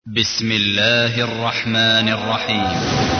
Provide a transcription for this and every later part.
بسم الله الرحمن الرحيم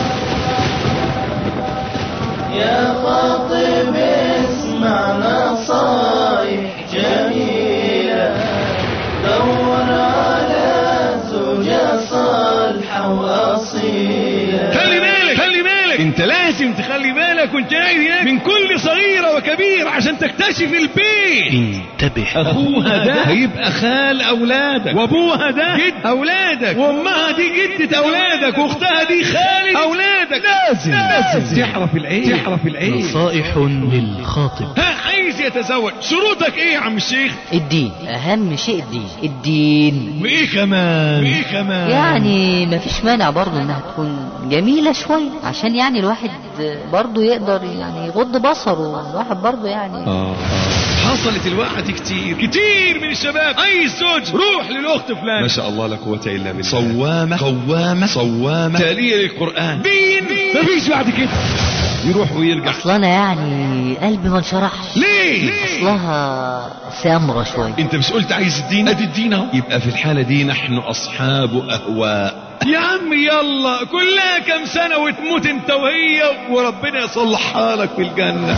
يا خاطب اسمع نصايح جميلة دور على زوجة صالحة وأصيلة خلي بالك خلي بالك انت لازم تخلي بالك وانت قاعد هناك من كل صغيرة وكبير عشان تكتشف البيت انتبه اخوها ده هيبقى خال اولادك وابوها ده جد اولادك وامها دي جدة اولادك واختها دي خالة اولادك لازم لازم تعرف العيب تعرف العيب نصائح للخاطب ها عايز يتزوج شروطك ايه يا عم الشيخ الدين اهم شيء الدين الدين وايه كمان وايه كمان يعني ما فيش مانع برضه انها تكون جميلة شوية عشان يعني الواحد برضه يقدر يعني يغض بصره الواحد برضه يعني آه. حصلت الوقت كتير كتير من الشباب اي زوج روح للاخت فلان ما شاء الله لا قوة إلا بالله صوامة قوامة صوامة تالية للقرآن دين مفيش بعد كده يروح ويرجع اصل انا يعني قلبي ما انشرحش ليه اصلها سامرة شوية انت مش قلت عايز الدين ادي الدين اهو يبقى في الحالة دي نحن اصحاب اهواء يا عم يلا كلها كم سنة وتموت انت وهي وربنا يصلحها لك في الجنة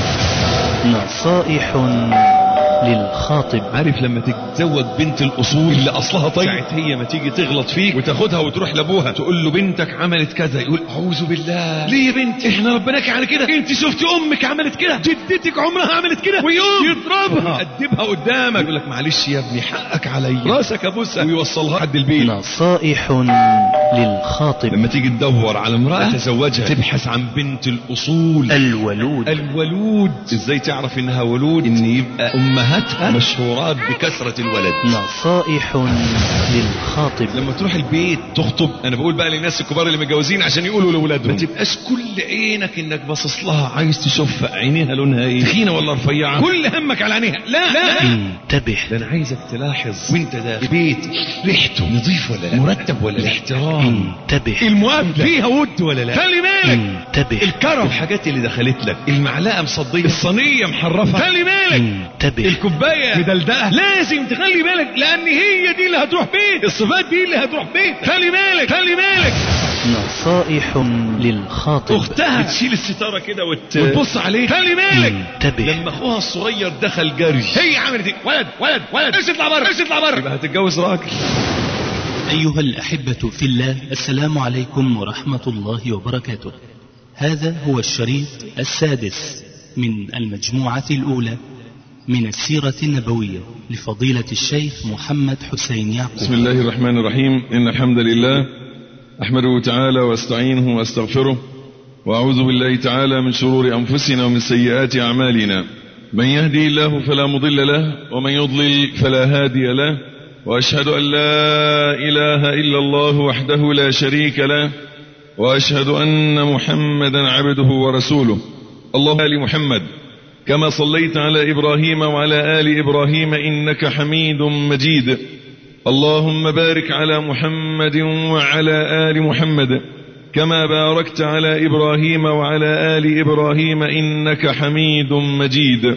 نصائح للخاطب عارف لما تتزوج بنت الاصول اللي اصلها طيب ساعة هي ما تيجي تغلط فيك وتاخدها وتروح لابوها تقول له بنتك عملت كذا يقول اعوذ بالله ليه يا بنت احنا ربناك على كده انت شفت امك عملت كده جدتك عمرها عملت كده ويوم يضربها يأدبها قدامك يقول لك معلش يا ابني حقك عليا راسك ابوسها ويوصلها لحد البيت نصائح للخاطب لما تيجي تدور على امرأة تزوجها تبحث عن بنت الأصول الولود الولود ازاي تعرف انها ولود ان يبقى امهاتها مشهورات بكثرة الولد نصائح للخاطب لما تروح البيت تخطب انا بقول بقى للناس الكبار اللي متجوزين عشان يقولوا لاولادهم ما تبقاش كل عينك انك باصص لها عايز تشوف عينيها لونها ايه تخينه ولا رفيعه كل همك على عينيها لا لا انتبه ده انا عايزك تلاحظ وانت داخل البيت ريحته نظيف ولا لا مرتب ولا لا احترام انتبه المقابلة فيها ود ولا لا خلي بالك انتبه الكرم الحاجات اللي دخلت لك المعلقه مصديه الصينيه محرفه خلي بالك انتبه الكوبايه مدلدقه لازم تخلي بالك لان هي دي اللي هتروح بيت الصفات دي اللي هتروح بيت خلي بالك خلي بالك نصائح للخاطب اختها بتشيل الستاره كده وت... وتبص عليه خلي بالك انتبه لما اخوها الصغير دخل جري هي عملت ايه ولد ولد ولد ايش اطلع بره ايش اطلع بره يبقى هتتجوز راجل أيها الأحبة في الله السلام عليكم ورحمة الله وبركاته هذا هو الشريط السادس من المجموعة الأولى من السيرة النبوية لفضيلة الشيخ محمد حسين يعقوب بسم الله الرحمن الرحيم إن الحمد لله أحمده تعالى واستعينه واستغفره وأعوذ بالله تعالى من شرور أنفسنا ومن سيئات أعمالنا من يهدي الله فلا مضل له ومن يضلل فلا هادي له وأشهد أن لا إله إلا الله وحده لا شريك له وأشهد أن محمدا عبده ورسوله اللهم آل محمد كما صليت على إبراهيم وعلى آل إبراهيم إنك حميد مجيد اللهم بارك على محمد وعلى آل محمد كما باركت على إبراهيم وعلى آل إبراهيم إنك حميد مجيد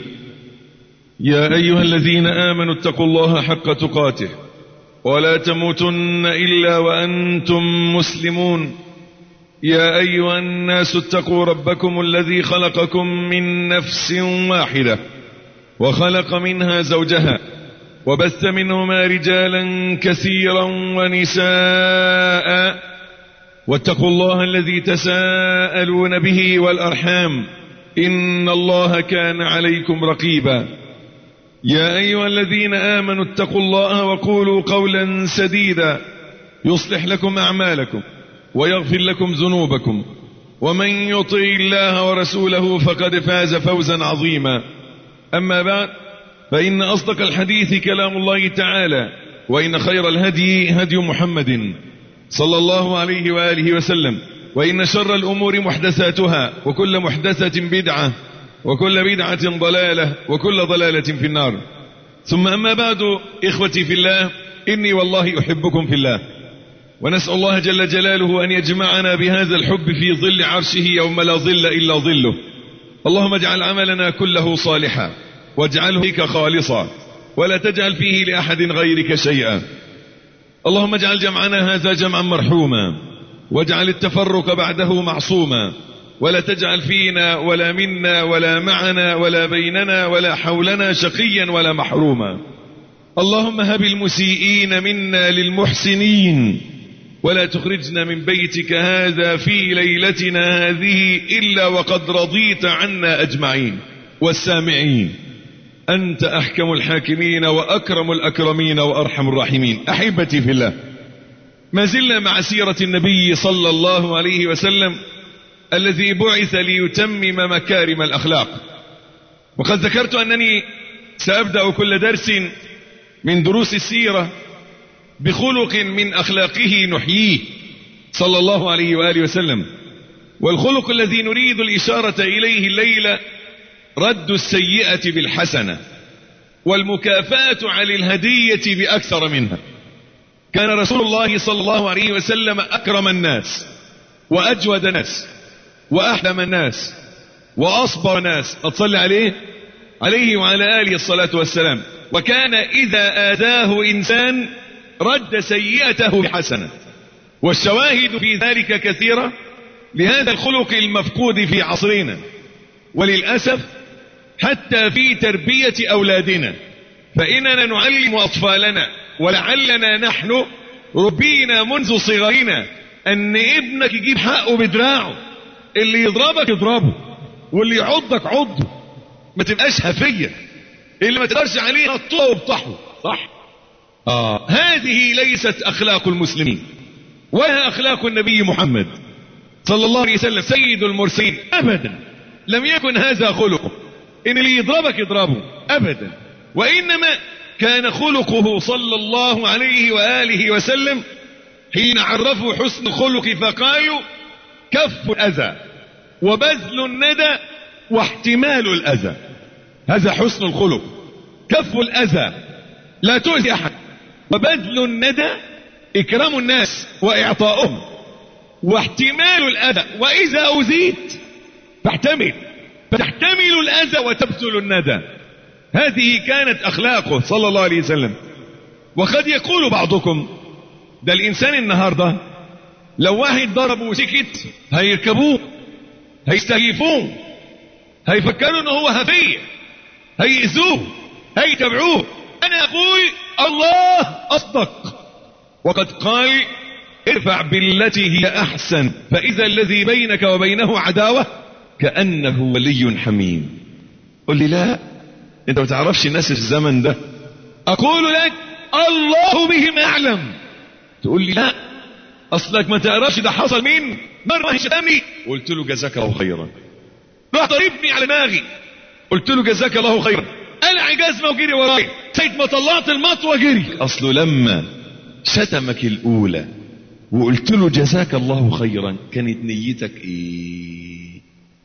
يا أيها الذين آمنوا اتقوا الله حق تقاته ولا تموتن إلا وأنتم مسلمون يا أيها الناس اتقوا ربكم الذي خلقكم من نفس واحدة وخلق منها زوجها وبث منهما رجالا كثيرا ونساء واتقوا الله الذي تساءلون به والأرحام إن الله كان عليكم رقيبا يا أيها الذين آمنوا اتقوا الله وقولوا قولا سديدا يصلح لكم أعمالكم ويغفر لكم ذنوبكم ومن يطع الله ورسوله فقد فاز فوزا عظيما أما بعد فإن أصدق الحديث كلام الله تعالى وإن خير الهدي هدي محمد صلى الله عليه وآله وسلم وإن شر الأمور محدثاتها وكل محدثة بدعة وكل بدعة ضلالة وكل ضلالة في النار ثم أما بعد إخوتي في الله إني والله أحبكم في الله ونسأل الله جل جلاله أن يجمعنا بهذا الحب في ظل عرشه يوم لا ظل إلا ظله اللهم اجعل عملنا كله صالحا واجعله لك خالصا ولا تجعل فيه لأحد غيرك شيئا اللهم اجعل جمعنا هذا جمعا مرحوما واجعل التفرق بعده معصوما ولا تجعل فينا ولا منا ولا معنا ولا بيننا ولا حولنا شقيا ولا محروما اللهم هب المسيئين منا للمحسنين ولا تخرجنا من بيتك هذا في ليلتنا هذه إلا وقد رضيت عنا أجمعين والسامعين أنت أحكم الحاكمين وأكرم الأكرمين وأرحم الراحمين أحبتي في الله ما زلنا مع سيرة النبي صلى الله عليه وسلم الذي بعث ليتمم مكارم الأخلاق وقد ذكرت أنني سأبدأ كل درس من دروس السيرة بخلق من أخلاقه نحييه صلى الله عليه وآله وسلم والخلق الذي نريد الإشارة إليه الليلة رد السيئة بالحسنة والمكافاة على الهدية بأكثر منها كان رسول الله صلى الله عليه وسلم أكرم الناس وأجود الناس وأحلم الناس وأصبر الناس أتصلي عليه عليه وعلى آله الصلاة والسلام وكان إذا آذاه إنسان رد سيئته بحسنة والشواهد في ذلك كثيرة لهذا الخلق المفقود في عصرنا وللأسف حتى في تربية أولادنا فإننا نعلم أطفالنا ولعلنا نحن ربينا منذ صغرنا أن ابنك يجيب حقه بدراعه اللي يضربك يضربه واللي يعضك عضه ما تبقاش هفية اللي ما تقدرش عليه نطوه وبطحه صح آه. هذه ليست أخلاق المسلمين ولا أخلاق النبي محمد صلى الله عليه وسلم سيد المرسلين أبدا لم يكن هذا خلقه إن اللي يضربك يضربه أبدا وإنما كان خلقه صلى الله عليه وآله وسلم حين عرفوا حسن الخلق فقالوا كف الأذى وبذل الندى واحتمال الأذى هذا حسن الخلق كف الأذى لا تؤذي أحد وبذل الندى إكرام الناس وإعطاؤهم واحتمال الأذى وإذا أوذيت فاحتمل فتحتمل الأذى وتبذل الندى هذه كانت أخلاقه صلى الله عليه وسلم وقد يقول بعضكم ده الإنسان النهاردة لو واحد ضربه وسكت هيركبوه هيستهيفوه هيفكروا انه هو هفية هيأذوه هيتبعوه انا اقول الله اصدق وقد قال ارفع بالتي هي احسن فاذا الذي بينك وبينه عداوة كأنه ولي حميم قل لي لا انت ما تعرفش الناس في الزمن ده اقول لك الله بهم اعلم تقول لي لا اصلك ما تعرفش ده حصل مين مرة شتمني قلت له جزاك الله خيرا راح ضربني على دماغي قلت له جزاك الله خيرا قلع جزمه وجري ورايا ساعه ما طلعت المطوه جري اصله لما شتمك الاولى وقلت له جزاك الله خيرا كانت نيتك ايه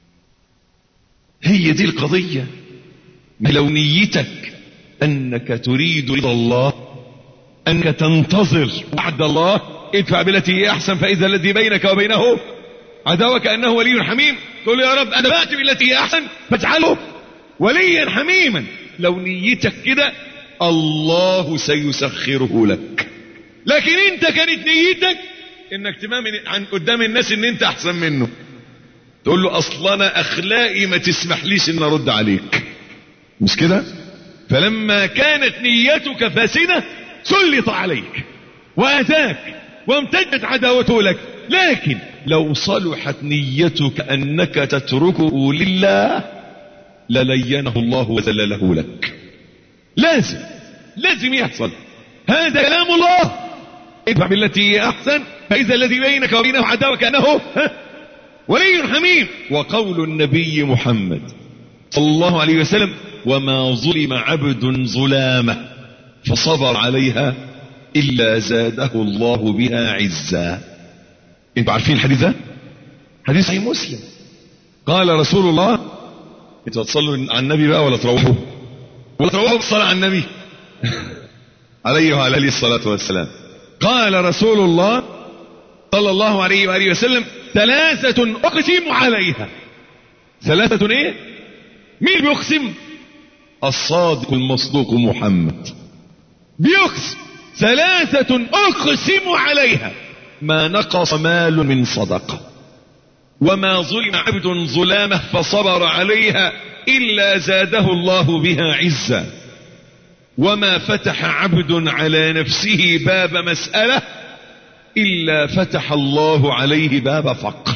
هي دي القضيه لو نيتك انك تريد رضا الله انك تنتظر وعد الله ادفع بالتي هي احسن فاذا الذي بينك وبينه عداوة كأنه ولي حميم تقول له يا رب أنا بأتي بالتي هي أحسن فاجعله وليا حميما لو نيتك كده الله سيسخره لك لكن انت كانت نيتك انك تمام عن قدام الناس ان انت احسن منه تقول له اصلا انا اخلاقي ما تسمحليش ان ارد عليك مش كده فلما كانت نيتك فاسدة سلط عليك واتاك وامتدت عداوته لك لكن لو صلحت نيتك انك تتركه لله للينه الله وذلله لك لازم لازم يحصل هذا كلام الله ادفع بالتي هي احسن فاذا الذي بينك وبينه عداوه كانه ولي حميم وقول النبي محمد صلى الله عليه وسلم وما ظلم عبد ظلامه فصبر عليها الا زاده الله بها عزا انتوا عارفين الحديث ده حديث صحيح مسلم قال رسول الله انتوا هتصلوا على النبي بقى ولا تروحوا ولا تروحوا بالصلاه على النبي عليه وعلى اله الصلاه والسلام قال رسول الله صلى الله عليه واله وسلم ثلاثة اقسم عليها ثلاثة ايه مين بيقسم الصادق المصدوق محمد بيقسم ثلاثة أقسم عليها ما نقص مال من صدقة وما ظلم عبد ظلامه فصبر عليها إلا زاده الله بها عزا وما فتح عبد على نفسه باب مسألة إلا فتح الله عليه باب فقر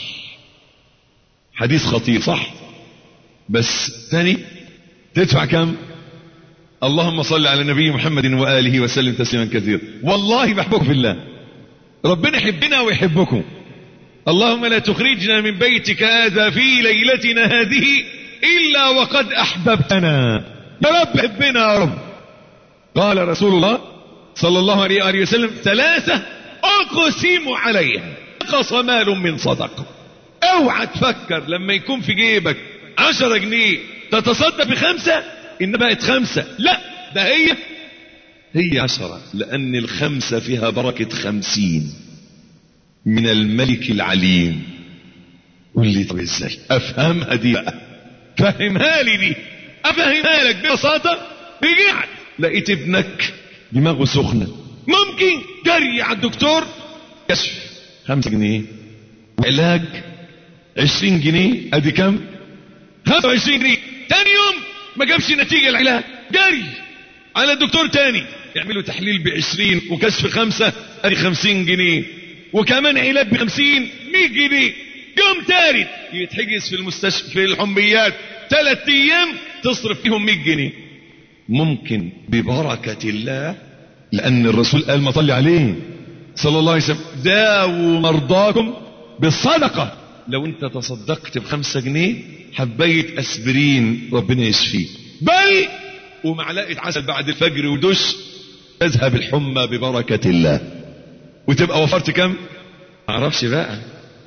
حديث خطير صح بس تاني تدفع كم اللهم صل على النبي محمد وآله وسلم تسليما كثيرا والله بحبكم في الله ربنا يحبنا ويحبكم اللهم لا تخرجنا من بيتك هذا في ليلتنا هذه إلا وقد أحببتنا يا رب حبنا يا رب قال رسول الله صلى الله عليه وآله وسلم ثلاثة أقسم عليها نقص مال من صدقة اوعى تفكر لما يكون في جيبك عشرة جنيه تتصدق بخمسة إن بقت خمسة لا ده هي هي عشرة لأن الخمسة فيها بركة خمسين من الملك العليم قول لي طب ازاي افهمها دي بقى فهمها لي دي افهمها لك ببساطة رجعت لقيت ابنك دماغه سخنة ممكن جري على الدكتور كشف خمسة جنيه علاج عشرين جنيه ادي كم خمسة وعشرين جنيه تاني يوم ما جابش نتيجة العلاج جري على الدكتور تاني يعملوا تحليل بعشرين وكشف خمسة ادي خمسين جنيه وكمان علاج بخمسين مية جنيه يوم تالت يتحجز في المستشفى في الحميات ثلاث ايام تصرف فيهم 100 جنيه ممكن ببركة الله لأن الرسول قال ما طلع عليه صلى الله عليه وسلم داووا مرضاكم بالصدقة لو انت تصدقت بخمسة جنيه حباية اسبرين ربنا يشفيه بل ومعلقة عسل بعد الفجر ودش تذهب الحمى ببركة الله وتبقى وفرت كم معرفش بقى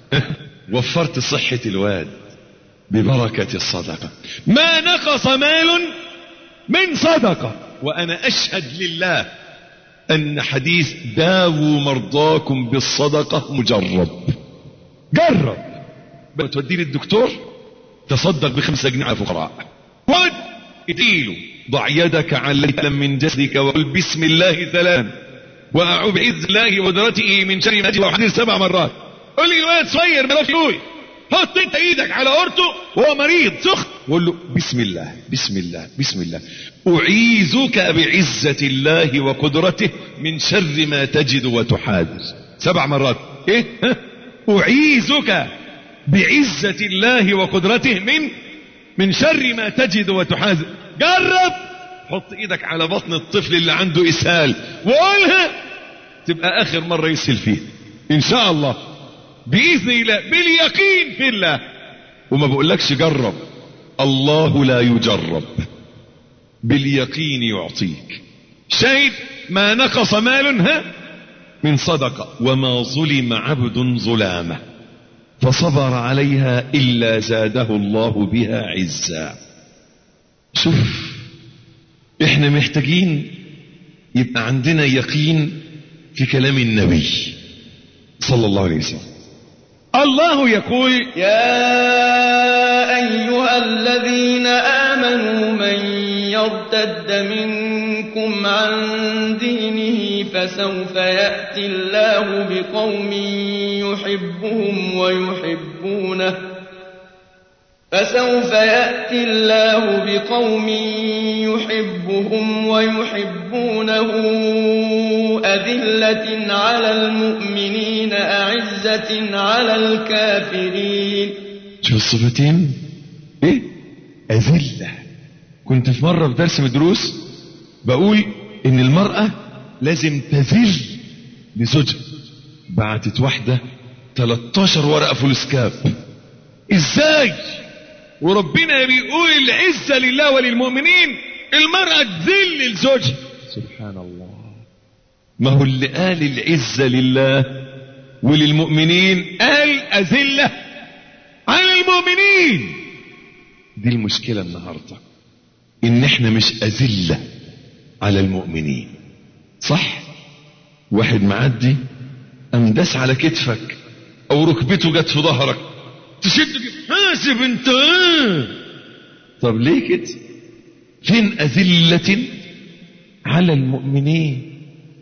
وفرت صحة الواد ببركة الصدقة ما نقص مال من صدقة وأنا أشهد لله أن حديث داووا مرضاكم بالصدقة مجرب جرب بقى توديه للدكتور تصدق بخمسة جنيه على الفقراء خد اديله ضع يدك على من جسدك وقل بسم الله ثلاثا واعوذ بعز الله وقدرته من شر ما اجد وحديث سبع مرات قول لي الواد صغير ما يعرفش يقول حط انت ايدك على اورته وهو مريض سخن وقول له بسم الله بسم الله بسم الله اعيذك بعزة الله وقدرته من شر ما تجد وتحاذر سبع مرات ايه ها؟ اعيذك بعزة الله وقدرته من من شر ما تجد وتحاذر جرب حط ايدك على بطن الطفل اللي عنده اسهال وقولها تبقى اخر مرة يسهل فيه ان شاء الله باذن الله باليقين في الله وما بقولكش جرب الله لا يجرب باليقين يعطيك شاهد ما نقص مال ها من صدقة وما ظلم عبد ظلامه فصبر عليها إلا زاده الله بها عزا شوف احنا محتاجين يبقى عندنا يقين في كلام النبي صلى الله عليه وسلم الله يقول يا أيها الذين آمنوا من يرتد منكم عن دينه فسوف يأتي الله بقوم يحبهم ويحبونه فسوف يأتي الله بقوم يحبهم ويحبونه أذلة على المؤمنين أعزة على الكافرين شوف الصفتين ايه أذلة كنت في مرة في درس من الدروس بقول ان المرأة لازم تذل لزوجها بعتت واحدة 13 ورقة فلوسكاب ازاي وربنا بيقول العزة لله وللمؤمنين المرأة تذل لزوجها سبحان الله ما هو اللي قال العزة لله وللمؤمنين قال أذلة على المؤمنين دي المشكلة النهاردة ان احنا مش أذلة على المؤمنين صح واحد معدي قام داس على كتفك او ركبته جت في ظهرك تشد كده، حاسب انت آه. طب ليه كده فين أذلة على المؤمنين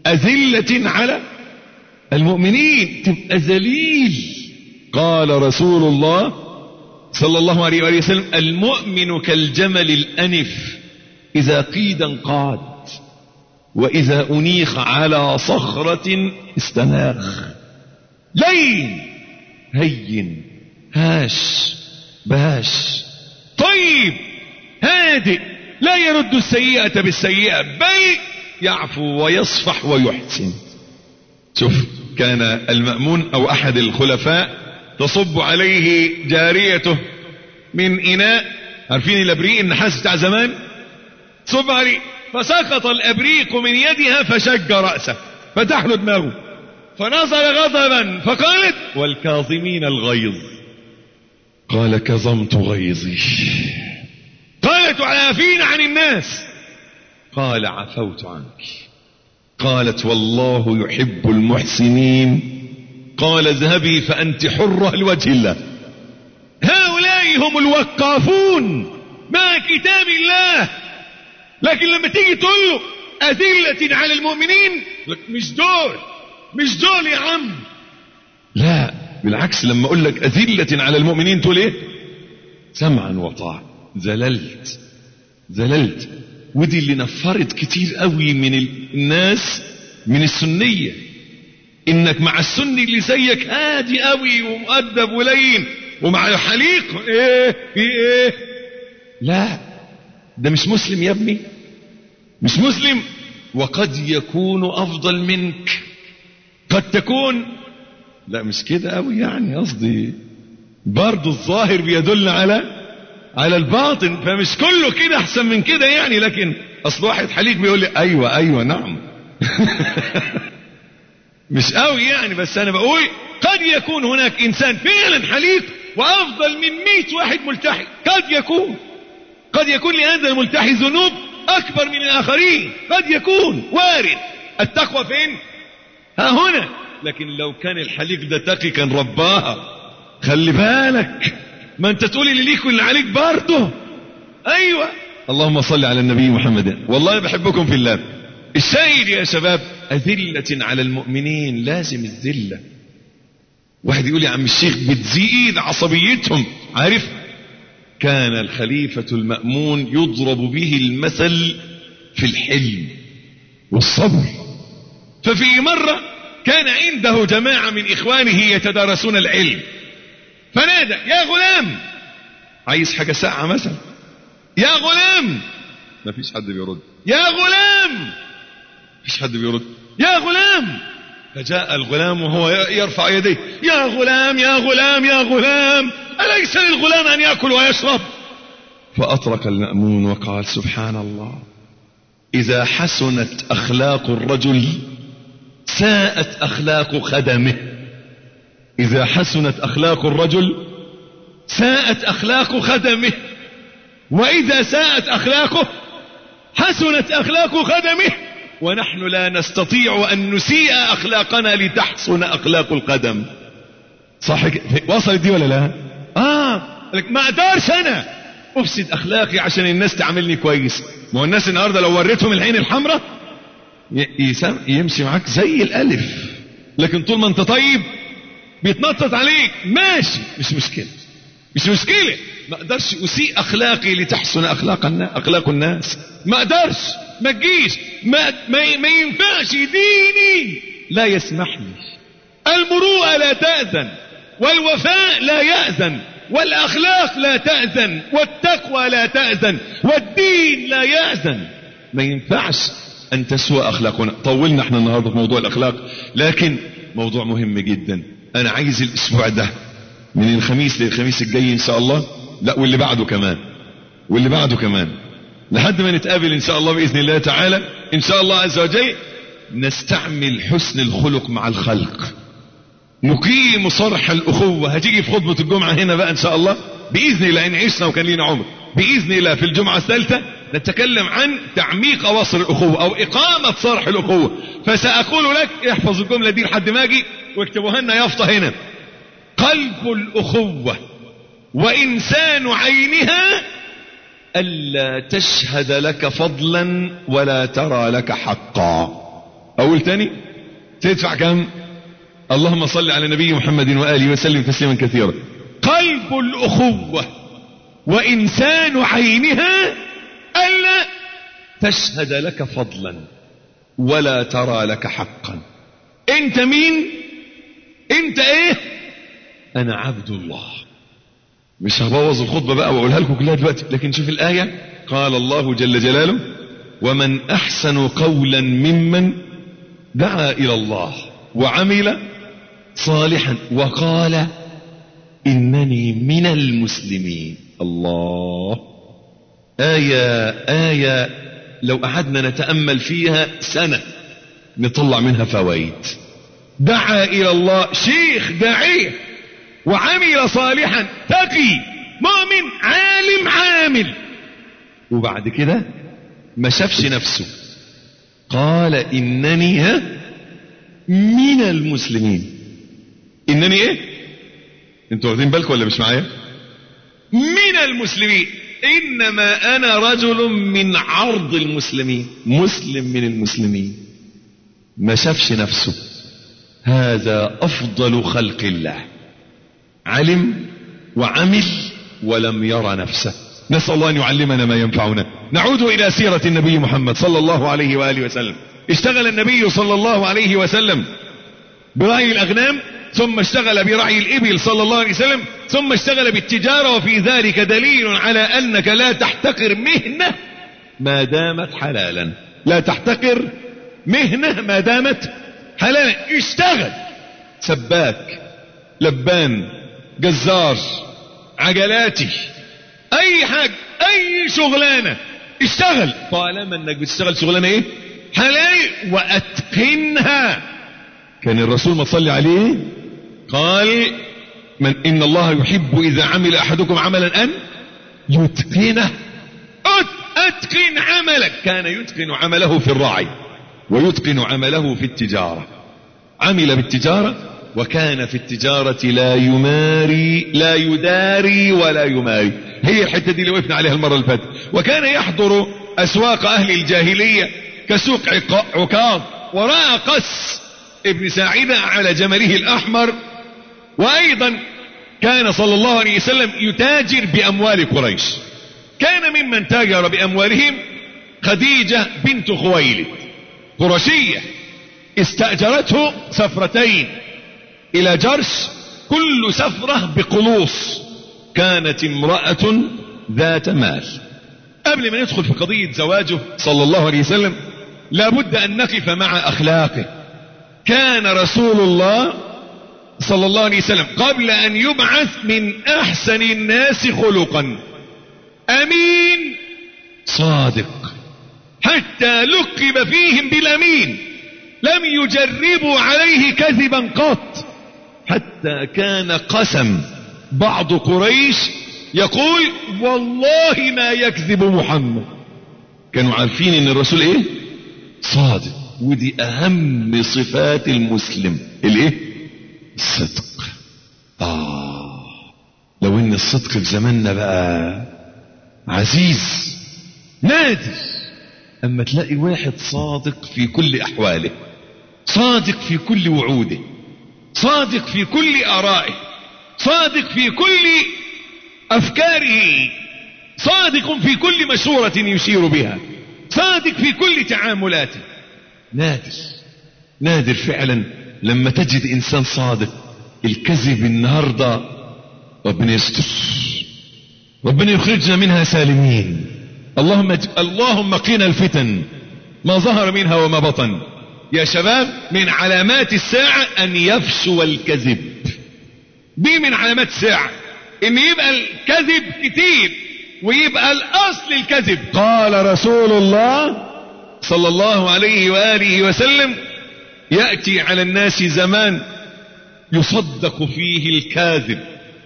أذلة على المؤمنين تبقى ذليل قال رسول الله صلى الله عليه وآله وسلم المؤمن كالجمل الأنف إذا قيد انقاد وإذا أنيخ على صخرة استناخ لين هين هاش باش طيب هادئ لا يرد السيئة بالسيئة بل يعفو ويصفح ويحسن شوف كان المأمون أو أحد الخلفاء تصب عليه جاريته من إناء عارفين الأبريق النحاس بتاع زمان صب عليه فسقط الأبريق من يدها فشج رأسه فتح له دماغه فنظر غضبا فقالت والكاظمين الغيظ قال كظمت غيظي قالت وعافين عن الناس قال عفوت عنك قالت والله يحب المحسنين قال اذهبي فأنت حرة لوجه الله هؤلاء هم الوقافون مع كتاب الله لكن لما تيجي تقول له أذلة على المؤمنين لك مش دول مش دول يا عم لا بالعكس لما اقول لك أذلة على المؤمنين تقول ايه سمعا وطاعة زللت زللت ودي اللي نفرت كتير قوي من الناس من السنية انك مع السني اللي زيك هادي قوي ومؤدب ولين ومع الحليق ايه في ايه لا ده مش مسلم يا ابني مش مسلم وقد يكون افضل منك قد تكون لا مش كده قوي يعني قصدي برضه الظاهر بيدل على على الباطن فمش كله كده احسن من كده يعني لكن اصل واحد حليق بيقول لي ايوه ايوه نعم مش قوي يعني بس انا بقول قد يكون هناك انسان فعلا حليق وافضل من مئة واحد ملتحي قد يكون قد يكون لهذا الملتحي ذنوب اكبر من الاخرين قد يكون وارد التقوى فين ها هنا لكن لو كان الحليق ده تقي كان رباها خلي بالك ما انت تقولي اللي ليك واللي عليك برضه ايوه اللهم صل على النبي محمد والله بحبكم في الله الشاهد يا شباب أذلة على المؤمنين لازم الذلة واحد يقول يا عم الشيخ بتزيد عصبيتهم عارف كان الخليفة المأمون يضرب به المثل في الحلم والصبر ففي مرة كان عنده جماعة من إخوانه يتدارسون العلم فنادى يا غلام عايز حاجة ساعة مثلا يا غلام ما فيش حد بيرد يا غلام فيش حد بيرد يا غلام فجاء الغلام وهو يرفع يديه يا غلام يا غلام يا غلام أليس للغلام أن يأكل ويشرب فأطرق المأمون وقال سبحان الله إذا حسنت أخلاق الرجل ساءت أخلاق خدمه إذا حسنت أخلاق الرجل ساءت أخلاق خدمه وإذا ساءت أخلاقه حسنت أخلاق خدمه ونحن لا نستطيع أن نسيء أخلاقنا لتحسن أخلاق القدم صح وصلت دي ولا لا آه لك ما أقدرش أنا أفسد أخلاقي عشان الناس تعاملني كويس ما هو الناس النهاردة لو وريتهم العين الحمراء يمشي معاك زي الألف لكن طول ما أنت طيب بيتنطط عليك ماشي مش مشكلة مش مشكلة ما اقدرش اسيء اخلاقي لتحسن اخلاق الناس اخلاق الناس ما اقدرش ما تجيش ما, ما, ما ينفعش ديني لا يسمح لي المروءة لا تأذن والوفاء لا يأذن والأخلاق لا تأذن والتقوى لا تأذن والدين لا يأذن ما ينفعش أن تسوى أخلاقنا طولنا احنا النهاردة في موضوع الأخلاق لكن موضوع مهم جدا أنا عايز الأسبوع ده من الخميس للخميس الجاي إن شاء الله لا واللي بعده كمان واللي بعده كمان لحد ما نتقابل إن شاء الله بإذن الله تعالى إن شاء الله عز وجل نستعمل حسن الخلق مع الخلق نقيم صرح الأخوة هتيجي في خطبة الجمعة هنا بقى إن شاء الله بإذن الله إن عشنا وكان لينا عمر بإذن الله في الجمعة الثالثة نتكلم عن تعميق أواصر الأخوة أو إقامة صرح الأخوة فسأقول لك احفظ الجملة دي لحد ما أجي واكتبوها لنا يافطة هنا قلب الأخوة وإنسان عينها ألا تشهد لك فضلا ولا ترى لك حقا اقول تاني تدفع كم اللهم صل على نبي محمد وآله وسلم تسليما كثيرا قلب الأخوة وإنسان عينها ألا تشهد لك فضلا ولا ترى لك حقا انت مين انت ايه انا عبد الله مش هبوظ الخطبة بقى واقولها لكم كلها دلوقتي لكن شوف الآية قال الله جل جلاله ومن احسن قولا ممن دعا الى الله وعمل صالحا وقال انني من المسلمين الله آية آية لو قعدنا نتأمل فيها سنة نطلع منها فوائد دعا إلى الله شيخ داعية وعمل صالحا تقي مؤمن عالم عامل وبعد كده ما شافش نفسه قال إنني ها من المسلمين إنني إيه انتوا واخدين بالكم ولا مش معايا من المسلمين إنما أنا رجل من عرض المسلمين مسلم من المسلمين ما شافش نفسه هذا أفضل خلق الله علم وعمل ولم يرى نفسه نسأل الله أن يعلمنا ما ينفعنا نعود إلى سيرة النبي محمد صلى الله عليه وآله وسلم اشتغل النبي صلى الله عليه وسلم برعي الأغنام ثم اشتغل برعي الإبل صلى الله عليه وسلم ثم اشتغل بالتجارة وفي ذلك دليل على أنك لا تحتقر مهنة ما دامت حلالا لا تحتقر مهنة ما دامت حلالا اشتغل سباك لبان جزار عجلاتي اي حاجة اي شغلانة اشتغل طالما انك بتشتغل شغلانة ايه حلال واتقنها كان الرسول ما تصلي عليه قال من ان الله يحب اذا عمل احدكم عملا ان يتقنه اتقن عملك كان يتقن عمله في الرعي ويتقن عمله في التجارة عمل بالتجارة وكان في التجارة لا يماري لا يداري ولا يماري هي الحتة دي اللي وقفنا عليها المرة اللي فاتت وكان يحضر أسواق أهل الجاهلية كسوق عكاظ ورأى قس ابن ساعدة على جمله الأحمر وأيضا كان صلى الله عليه وسلم يتاجر بأموال قريش كان ممن تاجر بأموالهم خديجة بنت خويلد قرشية استأجرته سفرتين إلى جرش كل سفرة بقلوص كانت امرأة ذات مال قبل ما ندخل في قضية زواجه صلى الله عليه وسلم لابد أن نقف مع أخلاقه كان رسول الله صلى الله عليه وسلم قبل أن يبعث من أحسن الناس خلقا أمين صادق حتى لقب فيهم بالأمين لم يجربوا عليه كذبا قط حتى كان قسم بعض قريش يقول والله ما يكذب محمد كانوا عارفين ان الرسول ايه صادق ودي اهم صفات المسلم الايه الصدق اه لو ان الصدق في زماننا بقى عزيز نادر اما تلاقي واحد صادق في كل احواله صادق في كل وعوده صادق في كل ارائه صادق في كل افكاره صادق في كل مشورة يشير بها صادق في كل تعاملاته نادر نادر فعلا لما تجد انسان صادق الكذب النهاردة ربنا يستر ربنا يخرجنا منها سالمين اللهم ج... اللهم قنا الفتن ما ظهر منها وما بطن يا شباب من علامات الساعة ان يفشو الكذب دي من علامات الساعة ان يبقى الكذب كتير ويبقى الاصل الكذب قال رسول الله صلى الله عليه وآله وسلم يأتي على الناس زمان يصدق فيه الكاذب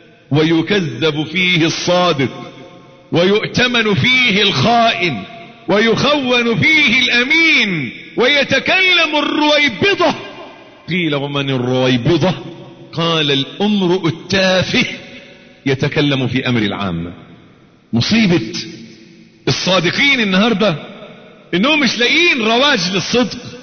ويكذب فيه الصادق ويؤتمن فيه الخائن ويخون فيه الأمين ويتكلم الرويبضة قيل ومن الرويبضة قال الأمرؤ التافه يتكلم في أمر العامة مصيبة الصادقين النهاردة انهم مش لاقيين رواج للصدق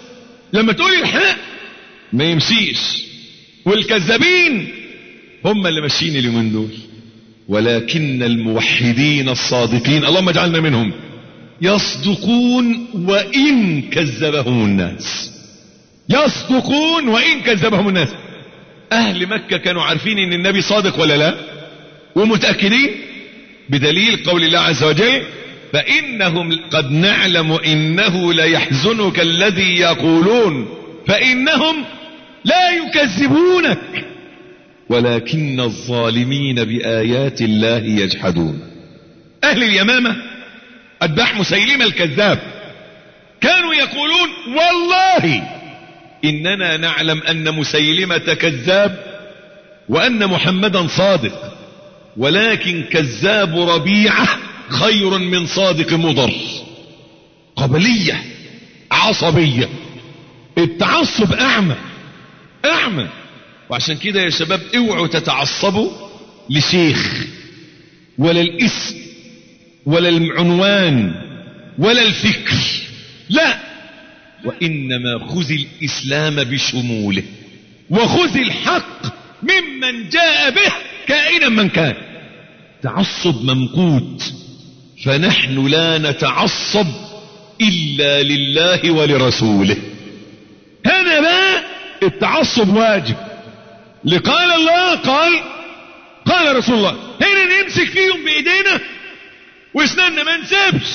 لما تقول الحق ما يمشيش والكذابين هم اللي ماشيين اليومين دول ولكن الموحدين الصادقين اللهم اجعلنا منهم يصدقون وإن كذبهم الناس يصدقون وإن كذبهم الناس أهل مكة كانوا عارفين إن النبي صادق ولا لا ومتأكدين بدليل قول الله عز وجل فإنهم قد نعلم إنه ليحزنك الذي يقولون فإنهم لا يكذبونك ولكن الظالمين بآيات الله يجحدون أهل اليمامة أتباع مسيلمة الكذاب كانوا يقولون والله إننا نعلم أن مسيلمة كذاب وأن محمدا صادق ولكن كذاب ربيعة خير من صادق مضر قبلية عصبية التعصب أعمى أعمى وعشان كده يا شباب اوعوا تتعصبوا لشيخ ولا الاسم ولا العنوان ولا الفكر لا وإنما خذ الإسلام بشموله وخذ الحق ممن جاء به كائنا من كان تعصب ممقوت فنحن لا نتعصب إلا لله ولرسوله هذا بقى التعصب واجب لقال الله قال قال رسول الله هنا نمسك فيهم بإيدينا واسناننا ما نسيبش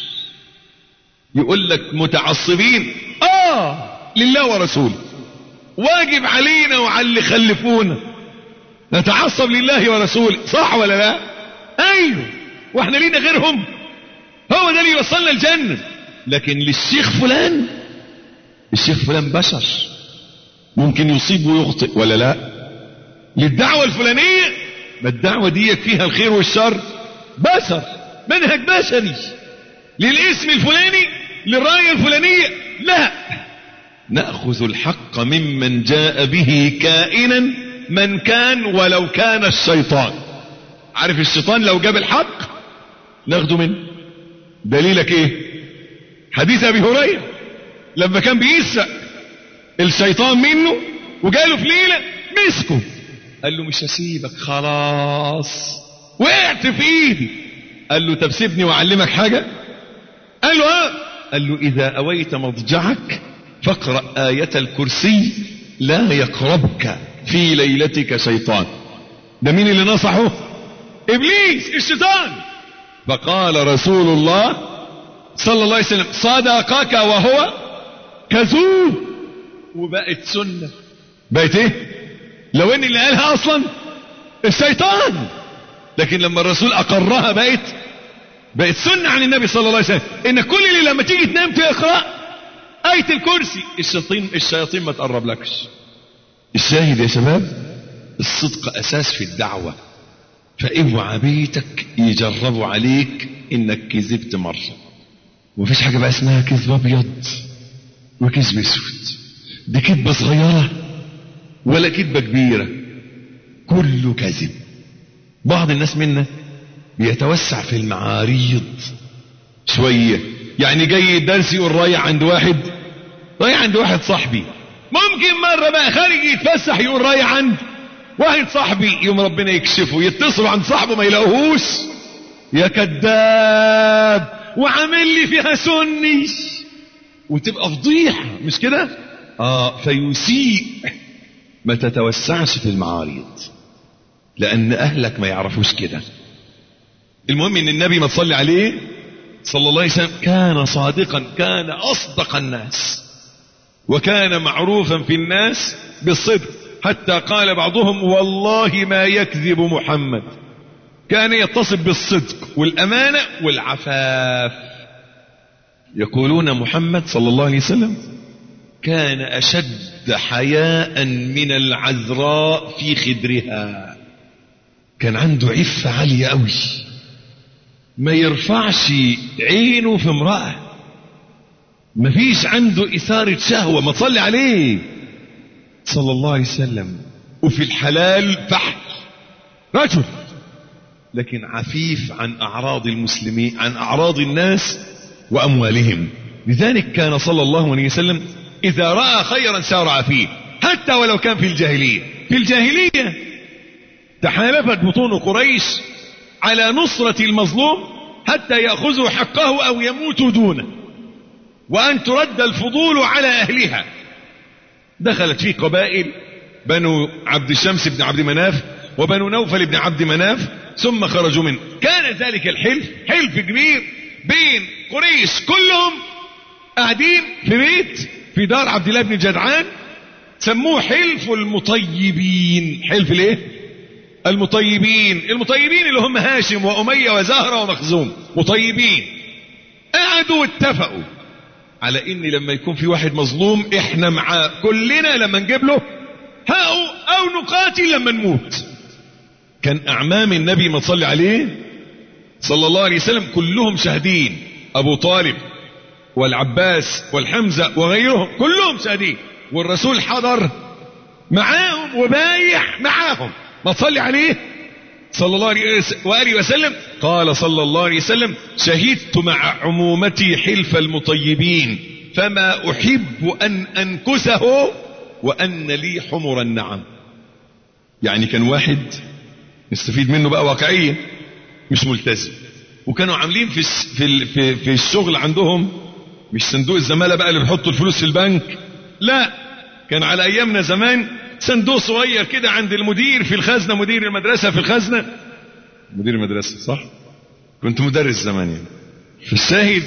يقول لك متعصبين اه لله ورسوله واجب علينا وعلى اللي خلفونا نتعصب لله ورسوله صح ولا لا ايوه واحنا لينا غيرهم هو ده اللي يوصلنا الجنة لكن للشيخ فلان الشيخ فلان بشر ممكن يصيب ويخطئ ولا لا للدعوة الفلانية ما الدعوة دي فيها الخير والشر بشر منهج بشري للاسم الفلاني للراية الفلانية لا نأخذ الحق ممن جاء به كائنا من كان ولو كان الشيطان عارف الشيطان لو جاب الحق ناخده منه دليلك ايه حديث ابي هريره لما كان بيسرق الشيطان منه وجاله في ليله مسكه قال له مش هسيبك خلاص وقعت في ايدي قال له طب سيبني واعلمك حاجه قال له اه قال له اذا اويت مضجعك فاقرا ايه الكرسي لا يقربك في ليلتك شيطان ده مين اللي نصحه ابليس الشيطان فقال رسول الله صلى الله عليه وسلم صدقك وهو كذوب وبقت سنة بقت ايه لو ان اللي قالها اصلا الشيطان لكن لما الرسول اقرها بقت بقت سنة عن النبي صلى الله عليه وسلم ان كل اللي لما تيجي تنام تقرأ آية الكرسي الشياطين الشياطين ما تقرب لكش الشاهد يا شباب الصدق اساس في الدعوة فاوعى بيتك يجربوا عليك انك كذبت مرة ومفيش حاجة بقى اسمها كذب ابيض وكذب اسود دي كذبة صغيرة ولا كذبة كبيرة كله كذب بعض الناس منا بيتوسع في المعاريض شوية يعني جاي الدرس يقول رايح عند واحد رايح عند واحد صاحبي ممكن مرة بقى خارج يتفسح يقول رايح عند واحد صاحبي يوم ربنا يكشفه يتصلوا عند صاحبه ما يلاقوهوش يا كذاب وعامل لي فيها سني وتبقى فضيحة مش كده اه فيسيء ما تتوسعش في المعارض لان اهلك ما يعرفوش كده المهم ان النبي ما تصلي عليه صلى الله عليه وسلم كان صادقا كان اصدق الناس وكان معروفا في الناس بالصدق حتى قال بعضهم والله ما يكذب محمد كان يتصف بالصدق والامانه والعفاف يقولون محمد صلى الله عليه وسلم كان اشد حياء من العذراء في خدرها كان عنده عفه عاليه قوي ما يرفعش عينه في امراه ما فيش عنده اثاره شهوه ما تصلي عليه صلى الله عليه وسلم وفي الحلال فحل رجل لكن عفيف عن اعراض المسلمين عن اعراض الناس واموالهم لذلك كان صلى الله عليه وسلم إذا رأى خيرا سارع فيه حتى ولو كان في الجاهلية في الجاهلية تحالفت بطون قريش على نصرة المظلوم حتى يأخذوا حقه أو يموتوا دونه وأن ترد الفضول على أهلها دخلت فيه قبائل بنو عبد الشمس بن عبد مناف وبنو نوفل بن عبد مناف ثم خرجوا منه كان ذلك الحلف حلف كبير بين قريش كلهم قاعدين في بيت في دار عبد الله بن جدعان سموه حلف المطيبين حلف الايه المطيبين المطيبين اللي هم هاشم وأمية وزهرة ومخزوم مطيبين قعدوا واتفقوا على ان لما يكون في واحد مظلوم احنا معاه كلنا لما نجيب له هاو او نقاتل لما نموت كان اعمام النبي ما تصلي عليه صلى الله عليه وسلم كلهم شاهدين ابو طالب والعباس والحمزة وغيرهم كلهم شاهدين والرسول حضر معاهم وبايع معاهم ما تصلي عليه صلى الله عليه وآله وسلم قال صلى الله عليه وسلم شهدت مع عمومتي حلف المطيبين فما أحب أن أنكسه وأن لي حمر النعم يعني كان واحد نستفيد منه بقى واقعيا مش ملتزم وكانوا عاملين في في في, في الشغل عندهم مش صندوق الزمالة بقى اللي بيحطوا الفلوس في البنك لا كان على ايامنا زمان صندوق صغير كده عند المدير في الخزنة مدير المدرسة في الخزنة مدير المدرسة صح كنت مدرس زمان يعني في الشاهد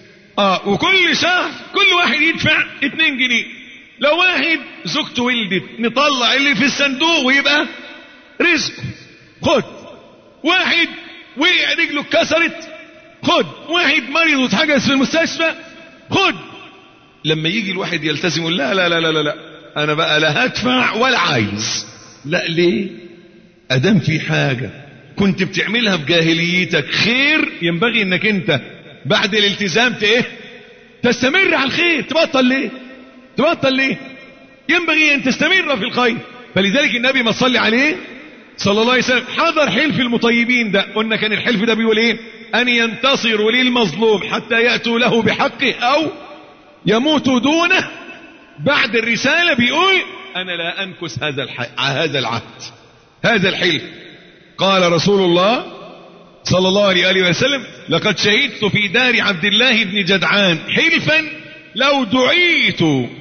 اه وكل شهر كل واحد يدفع 2 جنيه لو واحد زوجته ولدت نطلع اللي في الصندوق ويبقى رزقه خد واحد وقع رجله اتكسرت خد واحد مريض واتحجز في المستشفى خد لما يجي الواحد يلتزم يقول لا لا لا لا لا انا بقى لا هدفع ولا عايز لا ليه ادام في حاجة كنت بتعملها في جاهليتك خير ينبغي انك انت بعد الالتزام ايه تستمر على الخير تبطل ليه تبطل ليه ينبغي ان تستمر في الخير فلذلك النبي ما صلي عليه صلى الله عليه وسلم حضر حلف المطيبين ده قلنا كان الحلف ده بيقول ايه ان ينتصروا للمظلوم حتى يأتوا له بحقه او يموتوا دونه بعد الرسالة بيقول انا لا انكس هذا الح... هذا العهد هذا الحلف قال رسول الله صلى الله عليه وسلم لقد شهدت في دار عبد الله بن جدعان حلفا لو دعيت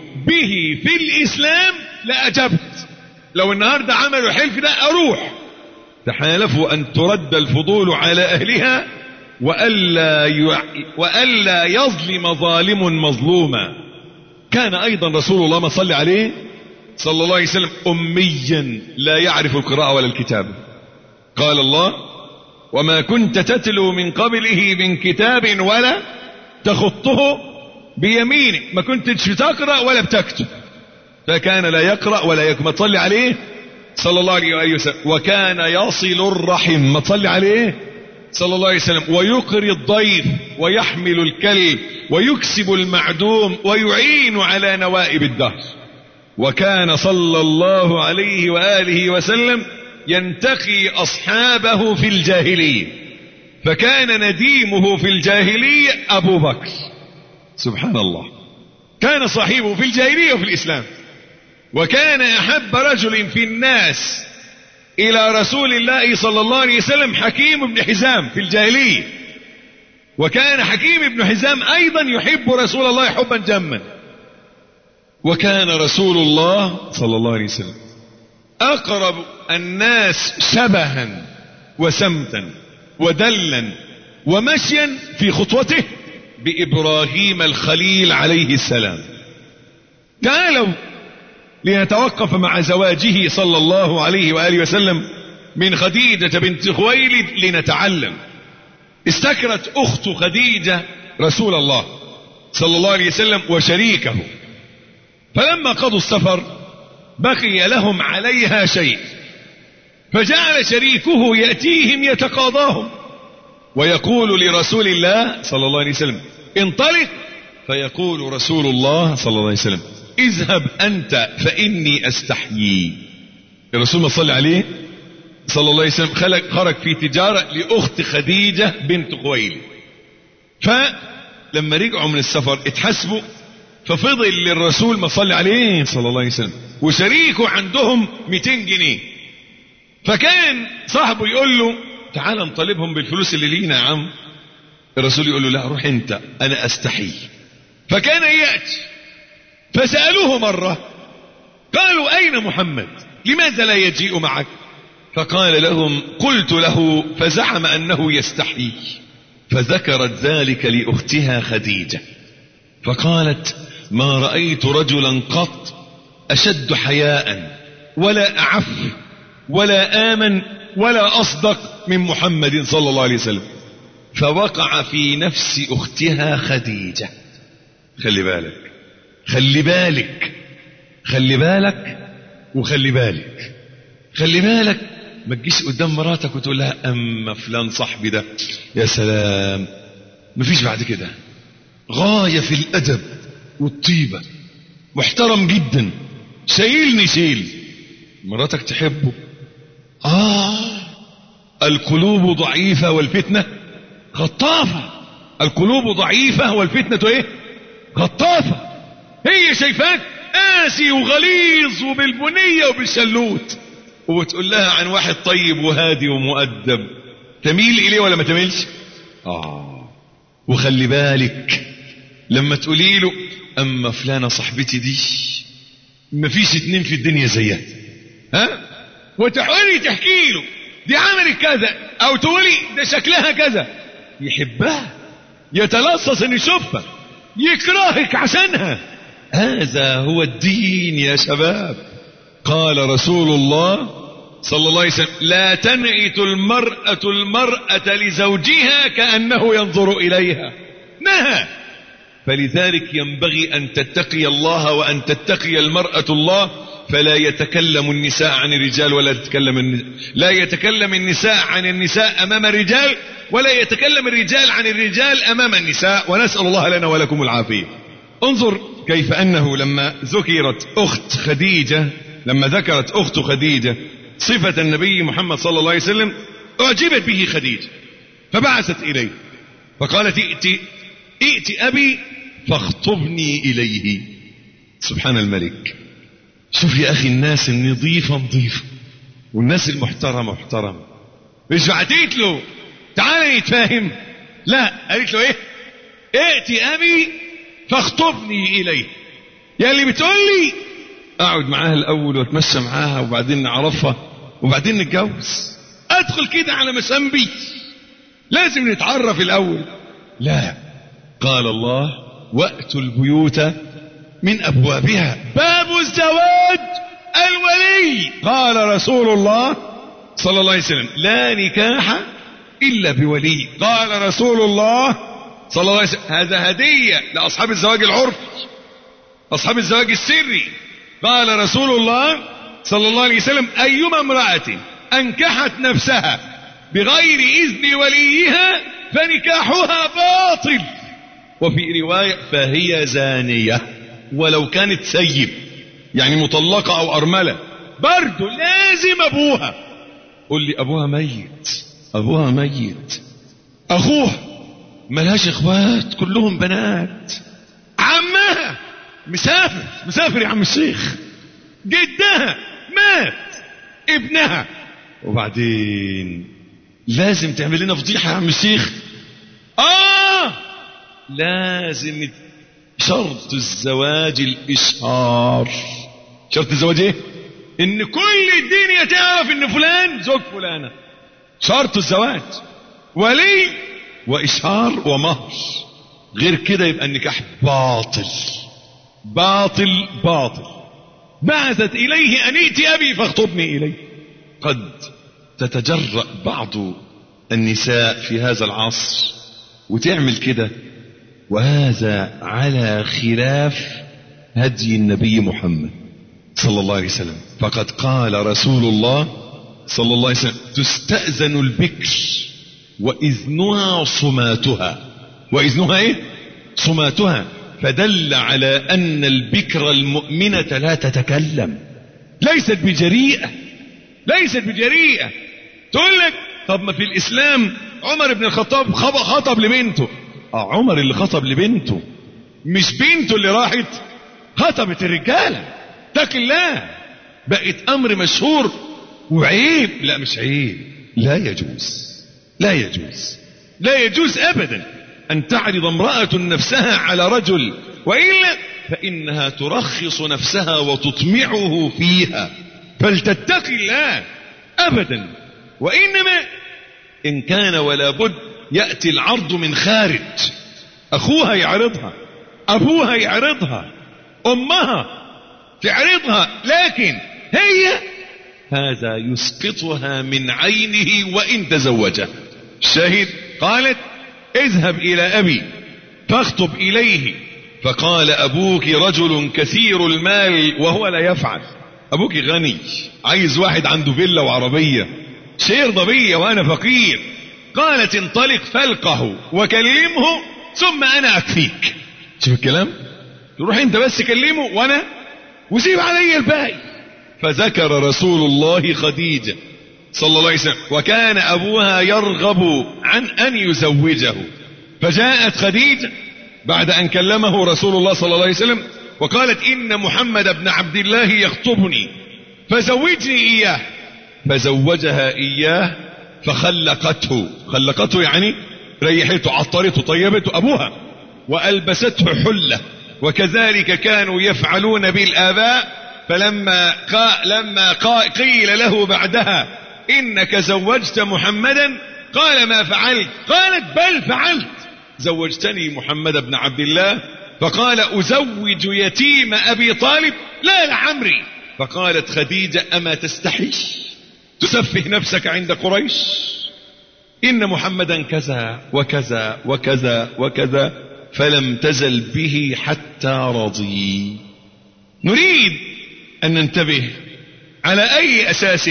به في الاسلام لاجبت لو النهارده عملوا حلف ده اروح تحالفوا ان ترد الفضول على اهلها والا ي... والا يظلم ظالم مظلوما كان ايضا رسول الله ما صلى عليه صلى الله عليه وسلم اميا لا يعرف القراءه ولا الكتابه قال الله وما كنت تتلو من قبله من كتاب ولا تخطه بيمينك ما كنتش بتقرا ولا بتكتب فكان لا يقرأ ولا يكتب ما تصلي عليه صلى الله عليه وسلم وكان يصل الرحم ما تصلي عليه صلى الله عليه وسلم ويقري الضيف ويحمل الكلب ويكسب المعدوم ويعين على نوائب الدهر وكان صلى الله عليه وآله وسلم ينتقي أصحابه في الجاهلية فكان نديمه في الجاهلية أبو بكر سبحان الله كان صاحبه في الجاهلية وفي الإسلام وكان أحب رجل في الناس إلى رسول الله صلى الله عليه وسلم حكيم بن حزام في الجاهلية وكان حكيم بن حزام أيضا يحب رسول الله حبا جما وكان رسول الله صلى الله عليه وسلم أقرب الناس شبها وسمتا ودلا ومشيا في خطوته بإبراهيم الخليل عليه السلام تعالوا ليتوقف مع زواجه صلى الله عليه وآله وسلم من خديجة بنت خويلد لنتعلم استكرت أخت خديجة رسول الله صلى الله عليه وسلم وشريكه فلما قضوا السفر بقي لهم عليها شيء فجعل شريكه يأتيهم يتقاضاهم ويقول لرسول الله صلى الله عليه وسلم انطلق فيقول رسول الله صلى الله عليه وسلم اذهب أنت فإني أستحيي الرسول ما صلى عليه صلى الله عليه وسلم خرج في تجارة لأخت خديجة بنت خويلد فلما رجعوا من السفر اتحسبوا ففضل للرسول ما صلى عليه صلى الله عليه وسلم وشريكه عندهم 200 جنيه فكان صاحبه يقول له تعال نطالبهم بالفلوس اللي لينا يا عم الرسول يقول له لا روح انت انا استحي فكان ياتي فسالوه مره قالوا اين محمد لماذا لا يجيء معك فقال لهم قلت له فزعم انه يستحي فذكرت ذلك لاختها خديجه فقالت ما رايت رجلا قط اشد حياء ولا اعف ولا امن ولا اصدق من محمد صلى الله عليه وسلم فوقع في نفس اختها خديجه خلي بالك خلي بالك خلي بالك وخلي بالك خلي بالك ما تجيش قدام مراتك وتقول لها اما فلان صاحبي ده يا سلام مفيش بعد كده غايه في الادب والطيبه محترم جدا شايلني شيل مراتك تحبه اه القلوب ضعيفه والفتنه خطافه القلوب ضعيفه والفتنه ايه خطافه هي شايفاك قاسي وغليظ وبالبنيه وبالشلوت وبتقول لها عن واحد طيب وهادي ومؤدب تميل اليه ولا ما تميلش اه وخلي بالك لما تقولي له اما فلانه صاحبتي دي مفيش اتنين في الدنيا زيها ها وتحاولي تحكي له دي عملت كذا او تقولي ده شكلها كذا يحبها يتلصص ان يشوفها يكرهك عشانها هذا هو الدين يا شباب قال رسول الله صلى الله عليه وسلم لا تنعت المرأة المرأة لزوجها كأنه ينظر إليها نهى فلذلك ينبغي أن تتقي الله وأن تتقي المرأة الله فلا يتكلم النساء عن الرجال ولا تتكلم الن... لا يتكلم النساء عن النساء أمام الرجال ولا يتكلم الرجال عن الرجال أمام النساء ونسأل الله لنا ولكم العافية انظر كيف أنه لما ذكرت أخت خديجة لما ذكرت أخت خديجة صفة النبي محمد صلى الله عليه وسلم أعجبت به خديجة فبعثت إليه فقالت ائت ائت أبي فاخطبني إليه سبحان الملك شوف يا أخي الناس النظيفة نظيفة والناس المحترمة محترمة مش بعتيت له تعالى نتفاهم لا قالت له ايه ائت أبي فاخطبني إليه يا اللي بتقول لي اقعد معاها الاول واتمشى معاها وبعدين نعرفها وبعدين نتجوز ادخل كده على مسامبي لازم نتعرف الاول لا قال الله واتوا البيوت من ابوابها باب الزواج الولي قال رسول الله صلى الله عليه وسلم لا نكاح الا بولي قال رسول الله صلى الله عليه وسلم هذا هديه لاصحاب الزواج العرفي اصحاب الزواج السري قال رسول الله صلى الله عليه وسلم أيما امرأة أنكحت نفسها بغير إذن وليها فنكاحها باطل وفي رواية فهي زانية ولو كانت سيب يعني مطلقة أو أرملة برضه لازم أبوها قل لي أبوها ميت أبوها ميت أخوها ملهاش إخوات كلهم بنات عمها مسافر مسافر يا عم الشيخ جدها مات ابنها وبعدين لازم تعمل لنا فضيحة يا عم الشيخ اه لازم شرط الزواج الاشهار شرط الزواج ايه ان كل الدنيا تعرف ان فلان زوج فلانة شرط الزواج ولي واشهار ومهر غير كده يبقى النكاح باطل باطل باطل بعثت إليه أن ائت أبي فاخطبني إليه قد تتجرأ بعض النساء في هذا العصر وتعمل كده وهذا على خلاف هدي النبي محمد صلى الله عليه وسلم فقد قال رسول الله صلى الله عليه وسلم تستأذن البكر وإذنها صماتها وإذنها إيه صماتها فدل على أن البكر المؤمنة لا تتكلم ليست بجريئة ليست بجريئة تقول لك طب ما في الإسلام عمر بن الخطاب خطب لبنته آه عمر اللي خطب لبنته مش بنته اللي راحت خطبت الرجالة اتق الله بقت امر مشهور وعيب لا مش عيب لا يجوز لا يجوز لا يجوز ابدا ان تعرض امرأة نفسها على رجل والا فانها ترخص نفسها وتطمعه فيها فلتتق الله ابدا وانما ان كان ولا بد ياتي العرض من خارج اخوها يعرضها ابوها يعرضها امها تعرضها لكن هي هذا يسقطها من عينه وان تزوجه الشاهد قالت اذهب الى ابي فاخطب اليه فقال ابوك رجل كثير المال وهو لا يفعل ابوك غني عايز واحد عنده فيلا وعربيه شير ضبيه وانا فقير قالت انطلق فالقه وكلمه ثم انا اكفيك شوف الكلام تروح انت بس كلمه وانا وسيب علي الباقي فذكر رسول الله خديجه صلى الله عليه وسلم وكان ابوها يرغب عن ان يزوجه فجاءت خديجه بعد ان كلمه رسول الله صلى الله عليه وسلم وقالت ان محمد بن عبد الله يخطبني فزوجني اياه فزوجها اياه فخلقته خلقته يعني ريحته عطرته طيبته ابوها والبسته حله وكذلك كانوا يفعلون بالاباء فلما قا لما قا قيل له بعدها انك زوجت محمدا قال ما فعلت قالت بل فعلت زوجتني محمد بن عبد الله فقال ازوج يتيم ابي طالب لا لعمري فقالت خديجه اما تستحي تسفه نفسك عند قريش ان محمدا كذا وكذا وكذا وكذا فلم تزل به حتى رضي نريد ان ننتبه على اي اساس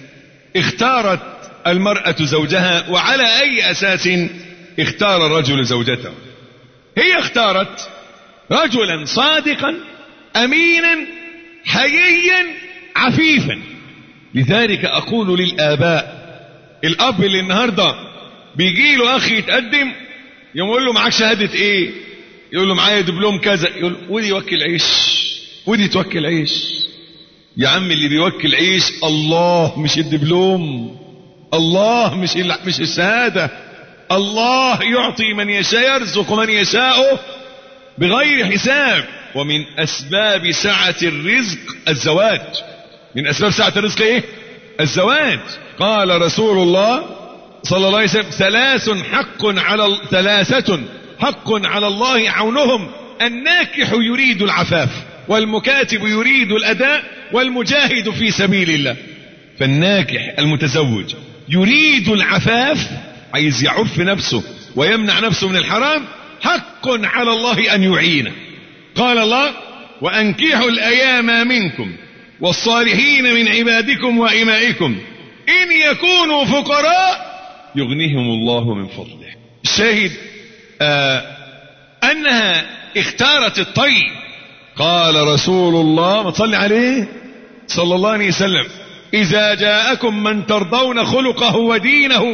اختارت المراه زوجها وعلى اي اساس اختار الرجل زوجته هي اختارت رجلا صادقا امينا حييا عفيفا لذلك اقول للاباء الاب اللي النهارده بيجي له اخ يتقدم يقول له معاك شهاده ايه يقول له معايا دبلوم كذا يقول ودي يوكل عيش ودي توكل عيش يا عم اللي بيوكل عيش الله مش الدبلوم الله مش مش الشهاده الله يعطي من يشاء يرزق من يشاء بغير حساب ومن اسباب سعه الرزق الزواج من اسباب سعه الرزق ايه الزواج قال رسول الله صلى الله عليه وسلم ثلاث حق على ثلاثة حق على الله عونهم الناكح يريد العفاف والمكاتب يريد الأداء والمجاهد في سبيل الله فالناكح المتزوج يريد العفاف عايز يعف نفسه ويمنع نفسه من الحرام حق على الله أن يعينه قال الله وأنكحوا الأيام منكم والصالحين من عبادكم وإمائكم إن يكونوا فقراء يغنيهم الله من فضله الشاهد آه أنها اختارت الطيب قال رسول الله ما تصلي عليه صلى الله عليه وسلم إذا جاءكم من ترضون خلقه ودينه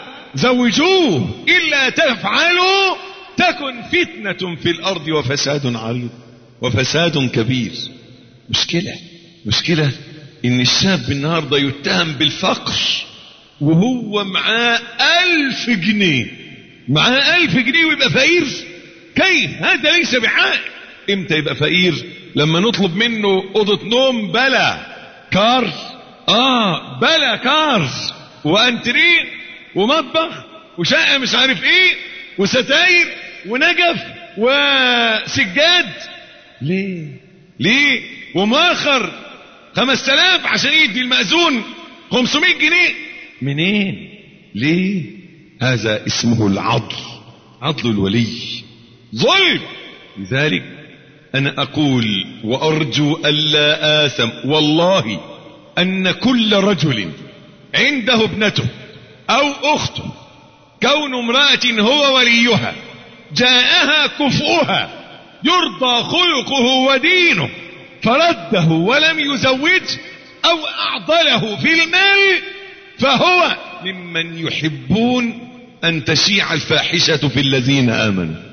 فزوجوه إلا تفعلوا تكن فتنة في الأرض وفساد عريض وفساد كبير مشكلة مشكلة إن الشاب النهاردة يتهم بالفقر وهو معاه ألف جنيه معاه ألف جنيه ويبقى فقير كيف هذا ليس بعائق امتى يبقى فقير لما نطلب منه أوضة نوم بلا كار اه بلا كار وانتريه ومطبخ وشقة مش عارف ايه وستاير ونجف وسجاد ليه ليه ومؤخر خمس تلاف عشان يدي المأذون خمسمائة جنيه منين ليه هذا اسمه العضل عضل الولي ظلم لذلك انا اقول وارجو الا اثم والله ان كل رجل عنده ابنته او اخته كون امرأة هو وليها جاءها كفؤها يرضى خلقه ودينه فرده ولم يزوج او اعضله في المال فهو ممن يحبون ان تشيع الفاحشة في الذين امنوا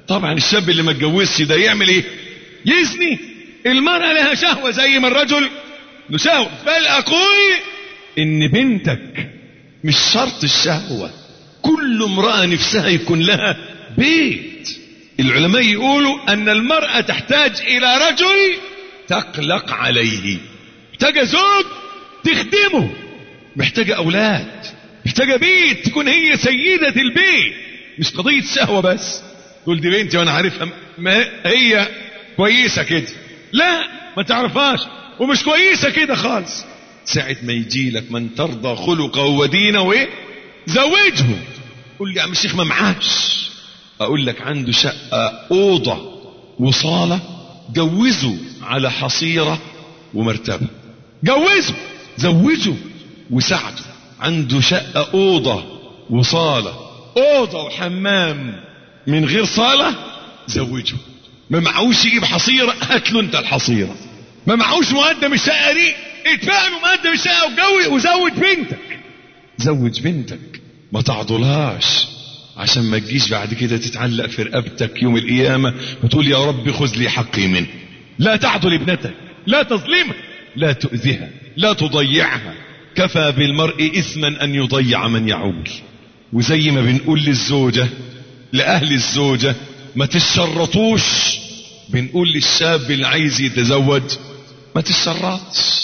طبعا الشاب اللي ما اتجوزش ده يعمل ايه يزني المرأة لها شهوة زي ما الرجل له شهوة بل اقول ان بنتك مش شرط الشهوة كل امرأة نفسها يكون لها بيت العلماء يقولوا ان المرأة تحتاج الى رجل تقلق عليه محتاجة زوج تخدمه محتاجة اولاد محتاجة بيت تكون هي سيدة البيت مش قضية شهوة بس تقول دي بنتي وانا عارفها ما هي كويسة كده لا ما تعرفهاش ومش كويسة كده خالص ساعة ما يجي لك من ترضى خلقه ودينه وايه زوجه قول لي يا عم الشيخ ما معاش اقول لك عنده شقة اوضة وصالة جوزه على حصيرة ومرتبة جوزه زوجه وساعده عنده شقة اوضة وصالة اوضة وحمام من غير صالة زوجه ما معهوش يجيب حصيرة هات له انت الحصيرة ما معهوش مقدم الشقة دي اتفق له مقدم الشقة وجوز وزوج بنتك زوج بنتك ما تعضلهاش عشان ما تجيش بعد كده تتعلق في رقبتك يوم القيامة وتقول يا رب خذ لي حقي منه لا تعضل ابنتك لا تظلمها لا تؤذيها لا تضيعها كفى بالمرء إثما أن يضيع من يعول وزي ما بنقول للزوجة لأهل الزوجة ما تشرطوش بنقول للشاب اللي عايز يتزوج ما تشرطش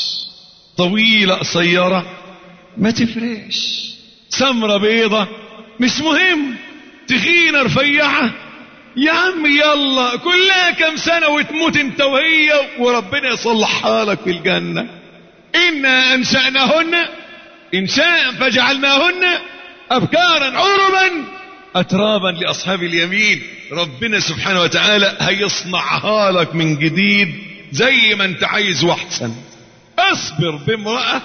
طويلة قصيرة ما تفرقش سمرة بيضة مش مهم تخينة رفيعة يا عم يلا كلها كم سنة وتموت انت وهي وربنا يصلحها لك في الجنة إنا أنشأناهن إنشاء فجعلناهن أبكارا عربا أترابا لأصحاب اليمين ربنا سبحانه وتعالى هيصنعها لك من جديد زي ما انت عايز واحسن اصبر بامرأة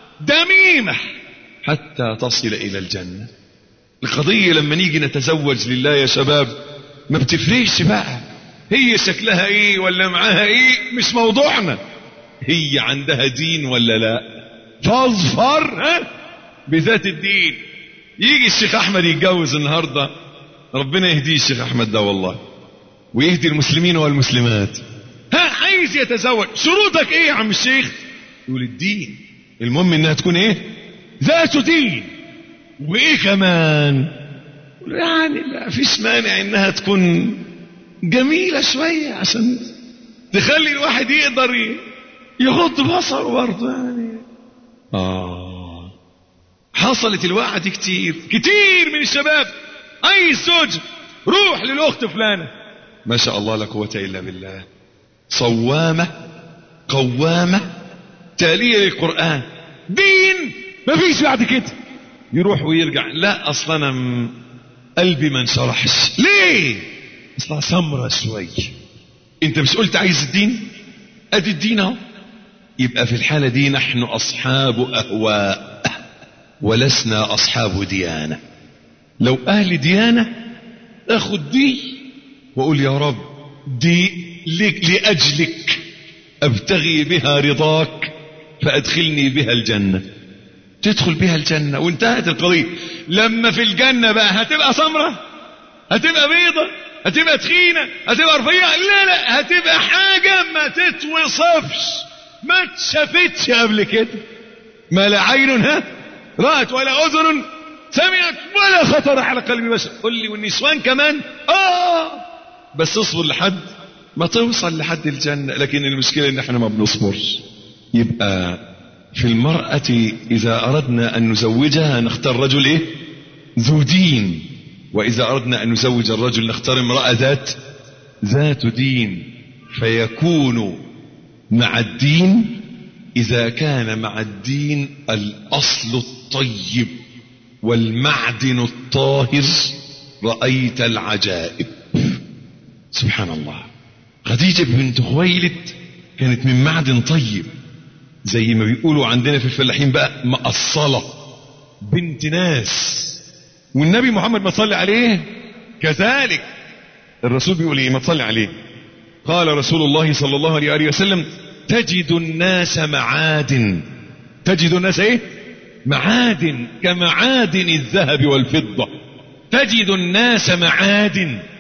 دميمة حتى تصل إلى الجنة القضية لما نيجي نتزوج لله يا شباب ما بتفرقش بقى هي شكلها ايه ولا معاها ايه مش موضوعنا هي عندها دين ولا لا فاظفر ها بذات الدين يجي الشيخ احمد يتجوز النهارده ربنا يهديه الشيخ احمد ده والله ويهدي المسلمين والمسلمات ها عايز يتزوج شروطك ايه يا عم الشيخ يقول الدين المهم انها تكون ايه ذات دين وايه كمان يعني ما فيش مانع انها تكون جميلة شوية عشان تخلي الواحد يقدر يغض بصره برضه يعني اه حصلت الواقعة دي كتير كتير من الشباب عايز زوج روح للاخت فلانة ما شاء الله لا قوة الا بالله صوامة قوامة تالية للقرآن دين ما فيش بعد كده يروح ويرجع لا اصلا انا م... قلبي ما انشرحش ليه اصلا سمرة شوي انت مش قلت عايز الدين ادي الدين اهو يبقى في الحالة دي نحن اصحاب اهواء ولسنا اصحاب ديانة لو اهل ديانة اخد دي واقول يا رب دي لك لاجلك ابتغي بها رضاك فادخلني بها الجنة تدخل بها الجنة وانتهت القضية لما في الجنة بقى هتبقى سمرة هتبقى بيضة هتبقى تخينة هتبقى رفيعة لا لا هتبقى حاجة ما تتوصفش ما اتشافتش قبل كده ما لا عين ها رأت ولا أذن سمعت ولا خطر على قلب بشر قل لي والنسوان كمان آه بس اصبر لحد ما توصل لحد الجنة لكن المشكلة ان احنا ما بنصبرش يبقى في المرأة إذا أردنا أن نزوجها نختار رجل إيه؟ ذو دين وإذا أردنا أن نزوج الرجل نختار امرأة ذات ذات دين فيكون مع الدين إذا كان مع الدين الأصل الطيب والمعدن الطاهر رأيت العجائب سبحان الله خديجة بنت خويلد كانت من معدن طيب زي ما بيقولوا عندنا في الفلاحين بقى مقصلة بنت ناس والنبي محمد ما صلي عليه كذلك الرسول بيقول ايه ما تصلي عليه قال رسول الله صلى الله عليه وآله وسلم تجد الناس معادن تجد الناس ايه معادن كمعادن الذهب والفضة تجد الناس معادن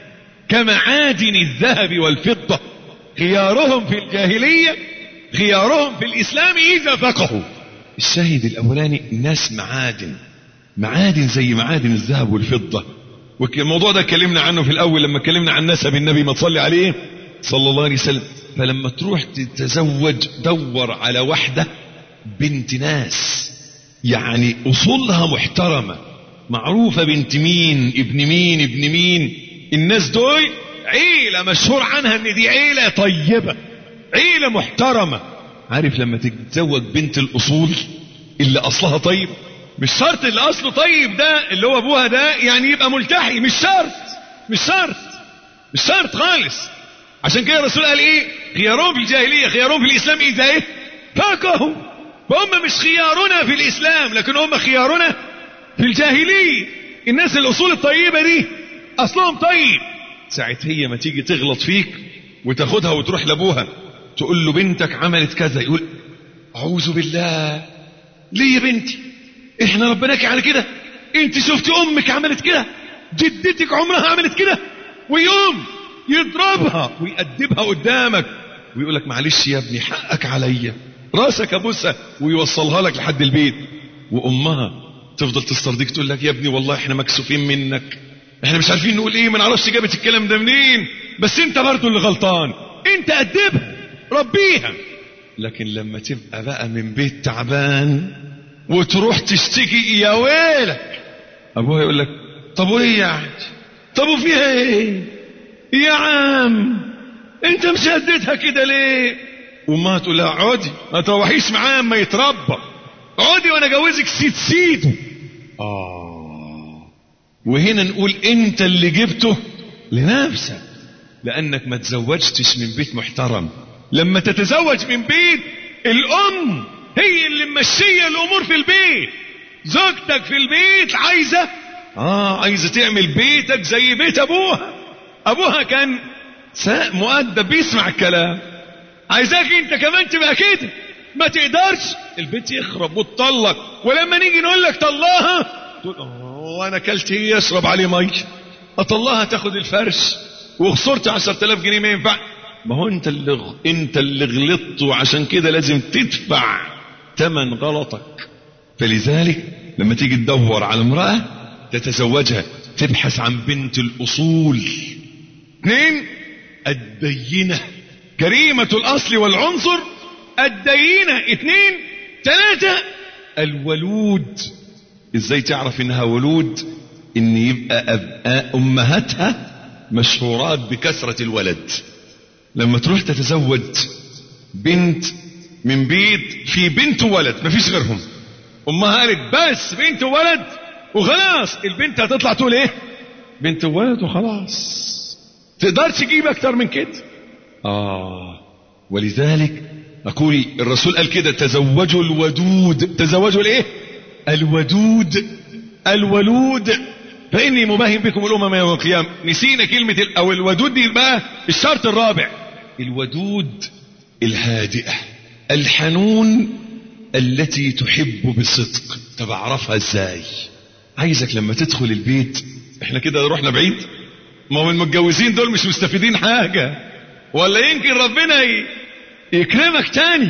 كمعادن الذهب والفضة خيارهم في الجاهلية خيارهم في الإسلام إذا فقهوا الشاهد الأولاني ناس معادن معادن زي معادن الذهب والفضة والموضوع ده اتكلمنا عنه في الأول لما اتكلمنا عن نسب النبي ما تصلي عليه صلى الله عليه وسلم فلما تروح تتزوج دور على واحدة بنت ناس يعني أصولها محترمة معروفة بنت مين ابن مين ابن مين الناس دول عيلة مشهور عنها ان دي عيلة طيبة عيلة محترمة عارف لما تتزوج بنت الأصول اللي أصلها طيب مش شرط اللي أصله طيب ده اللي هو أبوها ده يعني يبقى ملتحي مش شرط مش شرط مش شرط خالص عشان كده الرسول قال ايه خيارهم في الجاهلية خيارهم في الإسلام إذا ايه فقهوا فهم مش خيارنا في الإسلام لكن هم خيارنا في الجاهلية الناس الأصول الطيبة دي أصلهم طيب ساعة هي ما تيجي تغلط فيك وتاخدها وتروح لأبوها تقول له بنتك عملت كذا يقول أعوذ بالله ليه يا بنتي احنا ربناك على كده انت شفتي امك عملت كده جدتك عمرها عملت كده ويقوم يضربها ويأدبها قدامك ويقول لك معلش يا ابني حقك عليا راسك ابوسها ويوصلها لك لحد البيت وامها تفضل تسترضيك تقول لك يا ابني والله احنا مكسوفين منك احنا مش عارفين نقول ايه ما نعرفش جابت الكلام ده منين بس انت برضو اللي غلطان انت ادبها ربيها لكن لما تبقى بقى من بيت تعبان وتروح تشتكي يا ويلك ابوها يقول لك طب وايه يعني طب وفيها ايه يا عم انت مشددها كده ليه وما تقول لها عودي ما تروحيش معاه اما يتربى عودي وانا جوزك سيد سيده اه وهنا نقول انت اللي جبته لنفسك لانك ما تزوجتش من بيت محترم لما تتزوج من بيت الام هي اللي ممشيه الامور في البيت زوجتك في البيت عايزه اه عايزه تعمل بيتك زي بيت ابوها ابوها كان مؤدب بيسمع الكلام عايزاك انت كمان تبقى كده ما تقدرش البيت يخرب وتطلق ولما نيجي نقول لك طلقها تقول اه انا اكلت ايه اشرب عليه ميه اطلقها تاخد الفرش وخسرت 10000 جنيه ما ينفع ما هو انت اللي غ... انت اللي غلطت وعشان كده لازم تدفع ثمن غلطك فلذلك لما تيجي تدور على امرأة تتزوجها تبحث عن بنت الأصول اثنين الدينة كريمة الأصل والعنصر الدينة اثنين ثلاثة الولود ازاي تعرف انها ولود ان يبقى أبقى امهاتها مشهورات بكثرة الولد لما تروح تتزوج بنت من بيت في بنت وولد مفيش غيرهم امها قالت بس بنت وولد وخلاص البنت هتطلع تقول ايه بنت وولد وخلاص تقدرش تجيب اكتر من كده اه ولذلك اقول الرسول قال كده تزوجوا الودود تزوجوا الايه الودود الولود فاني مباهم بكم الامم يوم القيامه نسينا كلمه او الودود دي بقى الشرط الرابع الودود الهادئه الحنون التي تحب بصدق طب اعرفها ازاي عايزك لما تدخل البيت احنا كده رحنا بعيد ما هو المتجوزين دول مش مستفيدين حاجه ولا يمكن ربنا ي... يكرمك تاني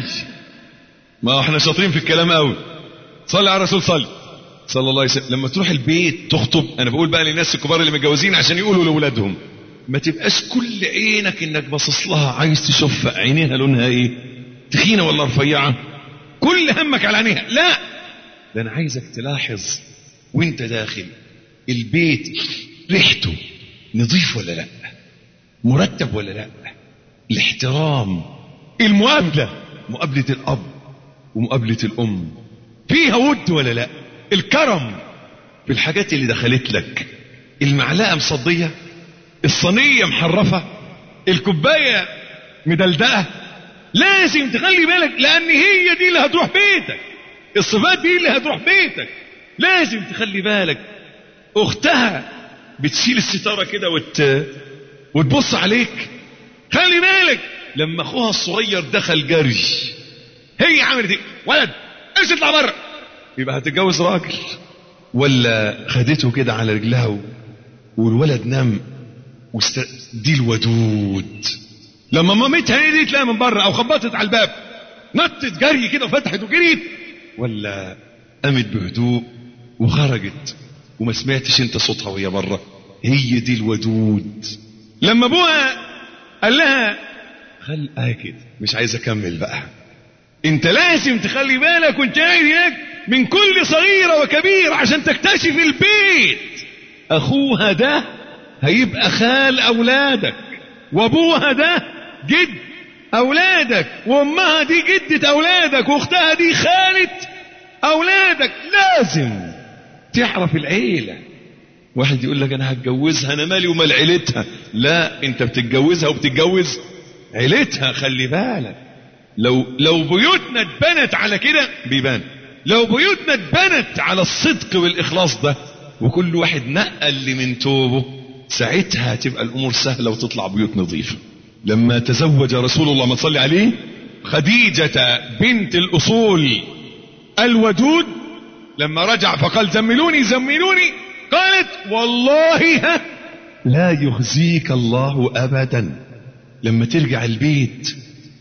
ما احنا شاطرين في الكلام قوي صلي على الرسول صلي صلى الله عليه وسلم لما تروح البيت تخطب انا بقول بقى للناس الكبار اللي متجوزين عشان يقولوا لاولادهم ما تبقاش كل عينك انك باصص لها عايز تشوف عينيها لونها ايه تخينه ولا رفيعه كل همك على عينيها لا ده انا عايزك تلاحظ وانت داخل البيت ريحته نظيف ولا لا مرتب ولا لا الاحترام المقابله مقابله الاب ومقابله الام فيها ود ولا لا الكرم في الحاجات اللي دخلت لك المعلقه مصديه الصينيه محرفه الكوبايه مدلدقه لازم تخلي بالك لان هي دي اللي هتروح بيتك الصفات دي اللي هتروح بيتك لازم تخلي بالك اختها بتشيل الستاره كده وت... وتبص عليك خلي بالك لما اخوها الصغير دخل جري هي عملت ايه ولد ايش اطلع بره يبقى هتتجوز راجل ولا خدته كده على رجلها و... والولد نام واست... دي الودود لما مامتها هديت لها من بره او خبطت على الباب نطت جري كده وفتحت وجريت ولا قامت بهدوء وخرجت وما سمعتش انت صوتها وهي بره هي دي الودود لما ابوها قال لها خل آه كده مش عايز اكمل بقى انت لازم تخلي بالك وانت قاعد هناك من كل صغيرة وكبيرة عشان تكتشف البيت اخوها ده هيبقى خال اولادك وابوها ده جد اولادك وامها دي جدة اولادك واختها دي خالة اولادك لازم تعرف العيلة واحد يقول لك انا هتجوزها انا مالي ومال عيلتها لا انت بتتجوزها وبتتجوز عيلتها خلي بالك لو لو بيوتنا اتبنت على كده بيبان لو بيوتنا اتبنت على الصدق والاخلاص ده وكل واحد نقى اللي من توبه ساعتها هتبقى الامور سهله وتطلع بيوت نظيفه لما تزوج رسول الله ما تصلي عليه خديجه بنت الاصول الودود لما رجع فقال زملوني زملوني قالت والله ها لا يخزيك الله ابدا لما ترجع البيت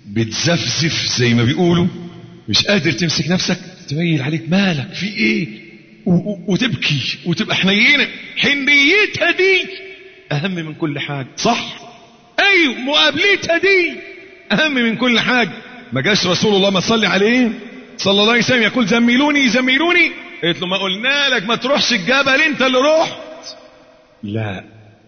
بتزفزف زي ما بيقولوا مش قادر تمسك نفسك تبين عليك مالك في ايه و- و- وتبكي وتبقى حنينه حنيتها دي اهم من كل حاجه صح ايوه مقابلتها دي اهم من كل حاجه ما جاش رسول الله ما صلي عليه صلى الله عليه وسلم يقول زملوني زملوني قلت له ما قلنا لك ما تروحش الجبل انت اللي رحت لا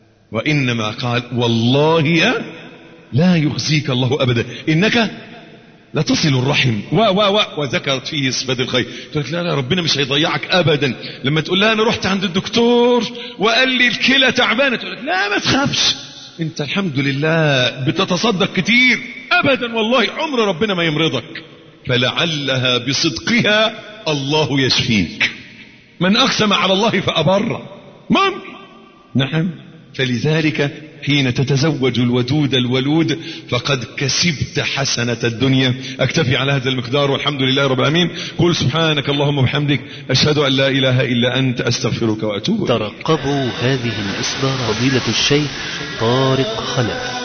وانما قال والله يا لا يخزيك الله ابدا انك لا تصل الرحم و و و وذكرت فيه صفات الخير قلت لا لا ربنا مش هيضيعك ابدا لما تقول لها انا رحت عند الدكتور وقال لي الكلى تعبانه تقول لك لا ما تخافش انت الحمد لله بتتصدق كتير ابدا والله عمر ربنا ما يمرضك فلعلها بصدقها الله يشفيك من اقسم على الله فابر ممكن نعم فلذلك حين تتزوج الودود الولود فقد كسبت حسنة الدنيا أكتفي على هذا المقدار والحمد لله رب العالمين قل سبحانك اللهم وبحمدك أشهد أن لا إله إلا أنت أستغفرك وأتوب إليك ترقبوا هذه الإصدار فضيلة الشيخ طارق خلف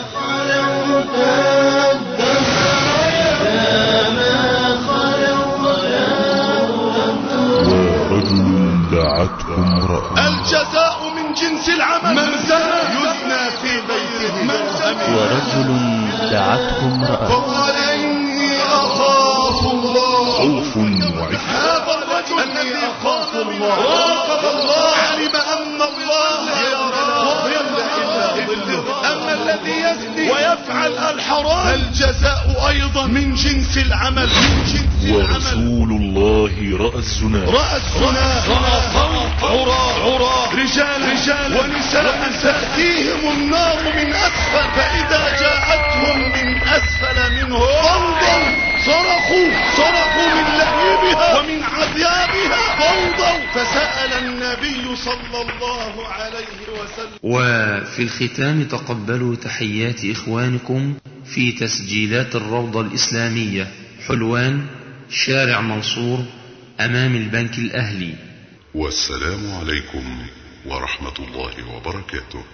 ورجل دعته امرأة الجزاء من جنس العمل من زنى يزنى في بيته من زنى ورجل دعته امرأة وقال إني أخاف الله خوف وعفة هذا الرجل الذي خاف الله راقب الله علم أن الله يراه وظل إلا ظله أما الذي يزني ويفعل الحرام الجزاء أيضا من جنس العمل من جنس العمل ورسول الله رأى الزنا رأى الزنا عراة عراة رجال رجال ونساء تأتيهم النار من أسفل فإذا جاءتهم من أسفل منهم ضوضوا صرخوا صرخوا من لهيبها ومن عذابها ضوضوا فسأل النبي صلى الله عليه وسلم وفي الختام تقبلوا تحيات إخوانكم في تسجيلات الروضة الإسلامية حلوان شارع منصور أمام البنك الأهلي والسلام عليكم ورحمة الله وبركاته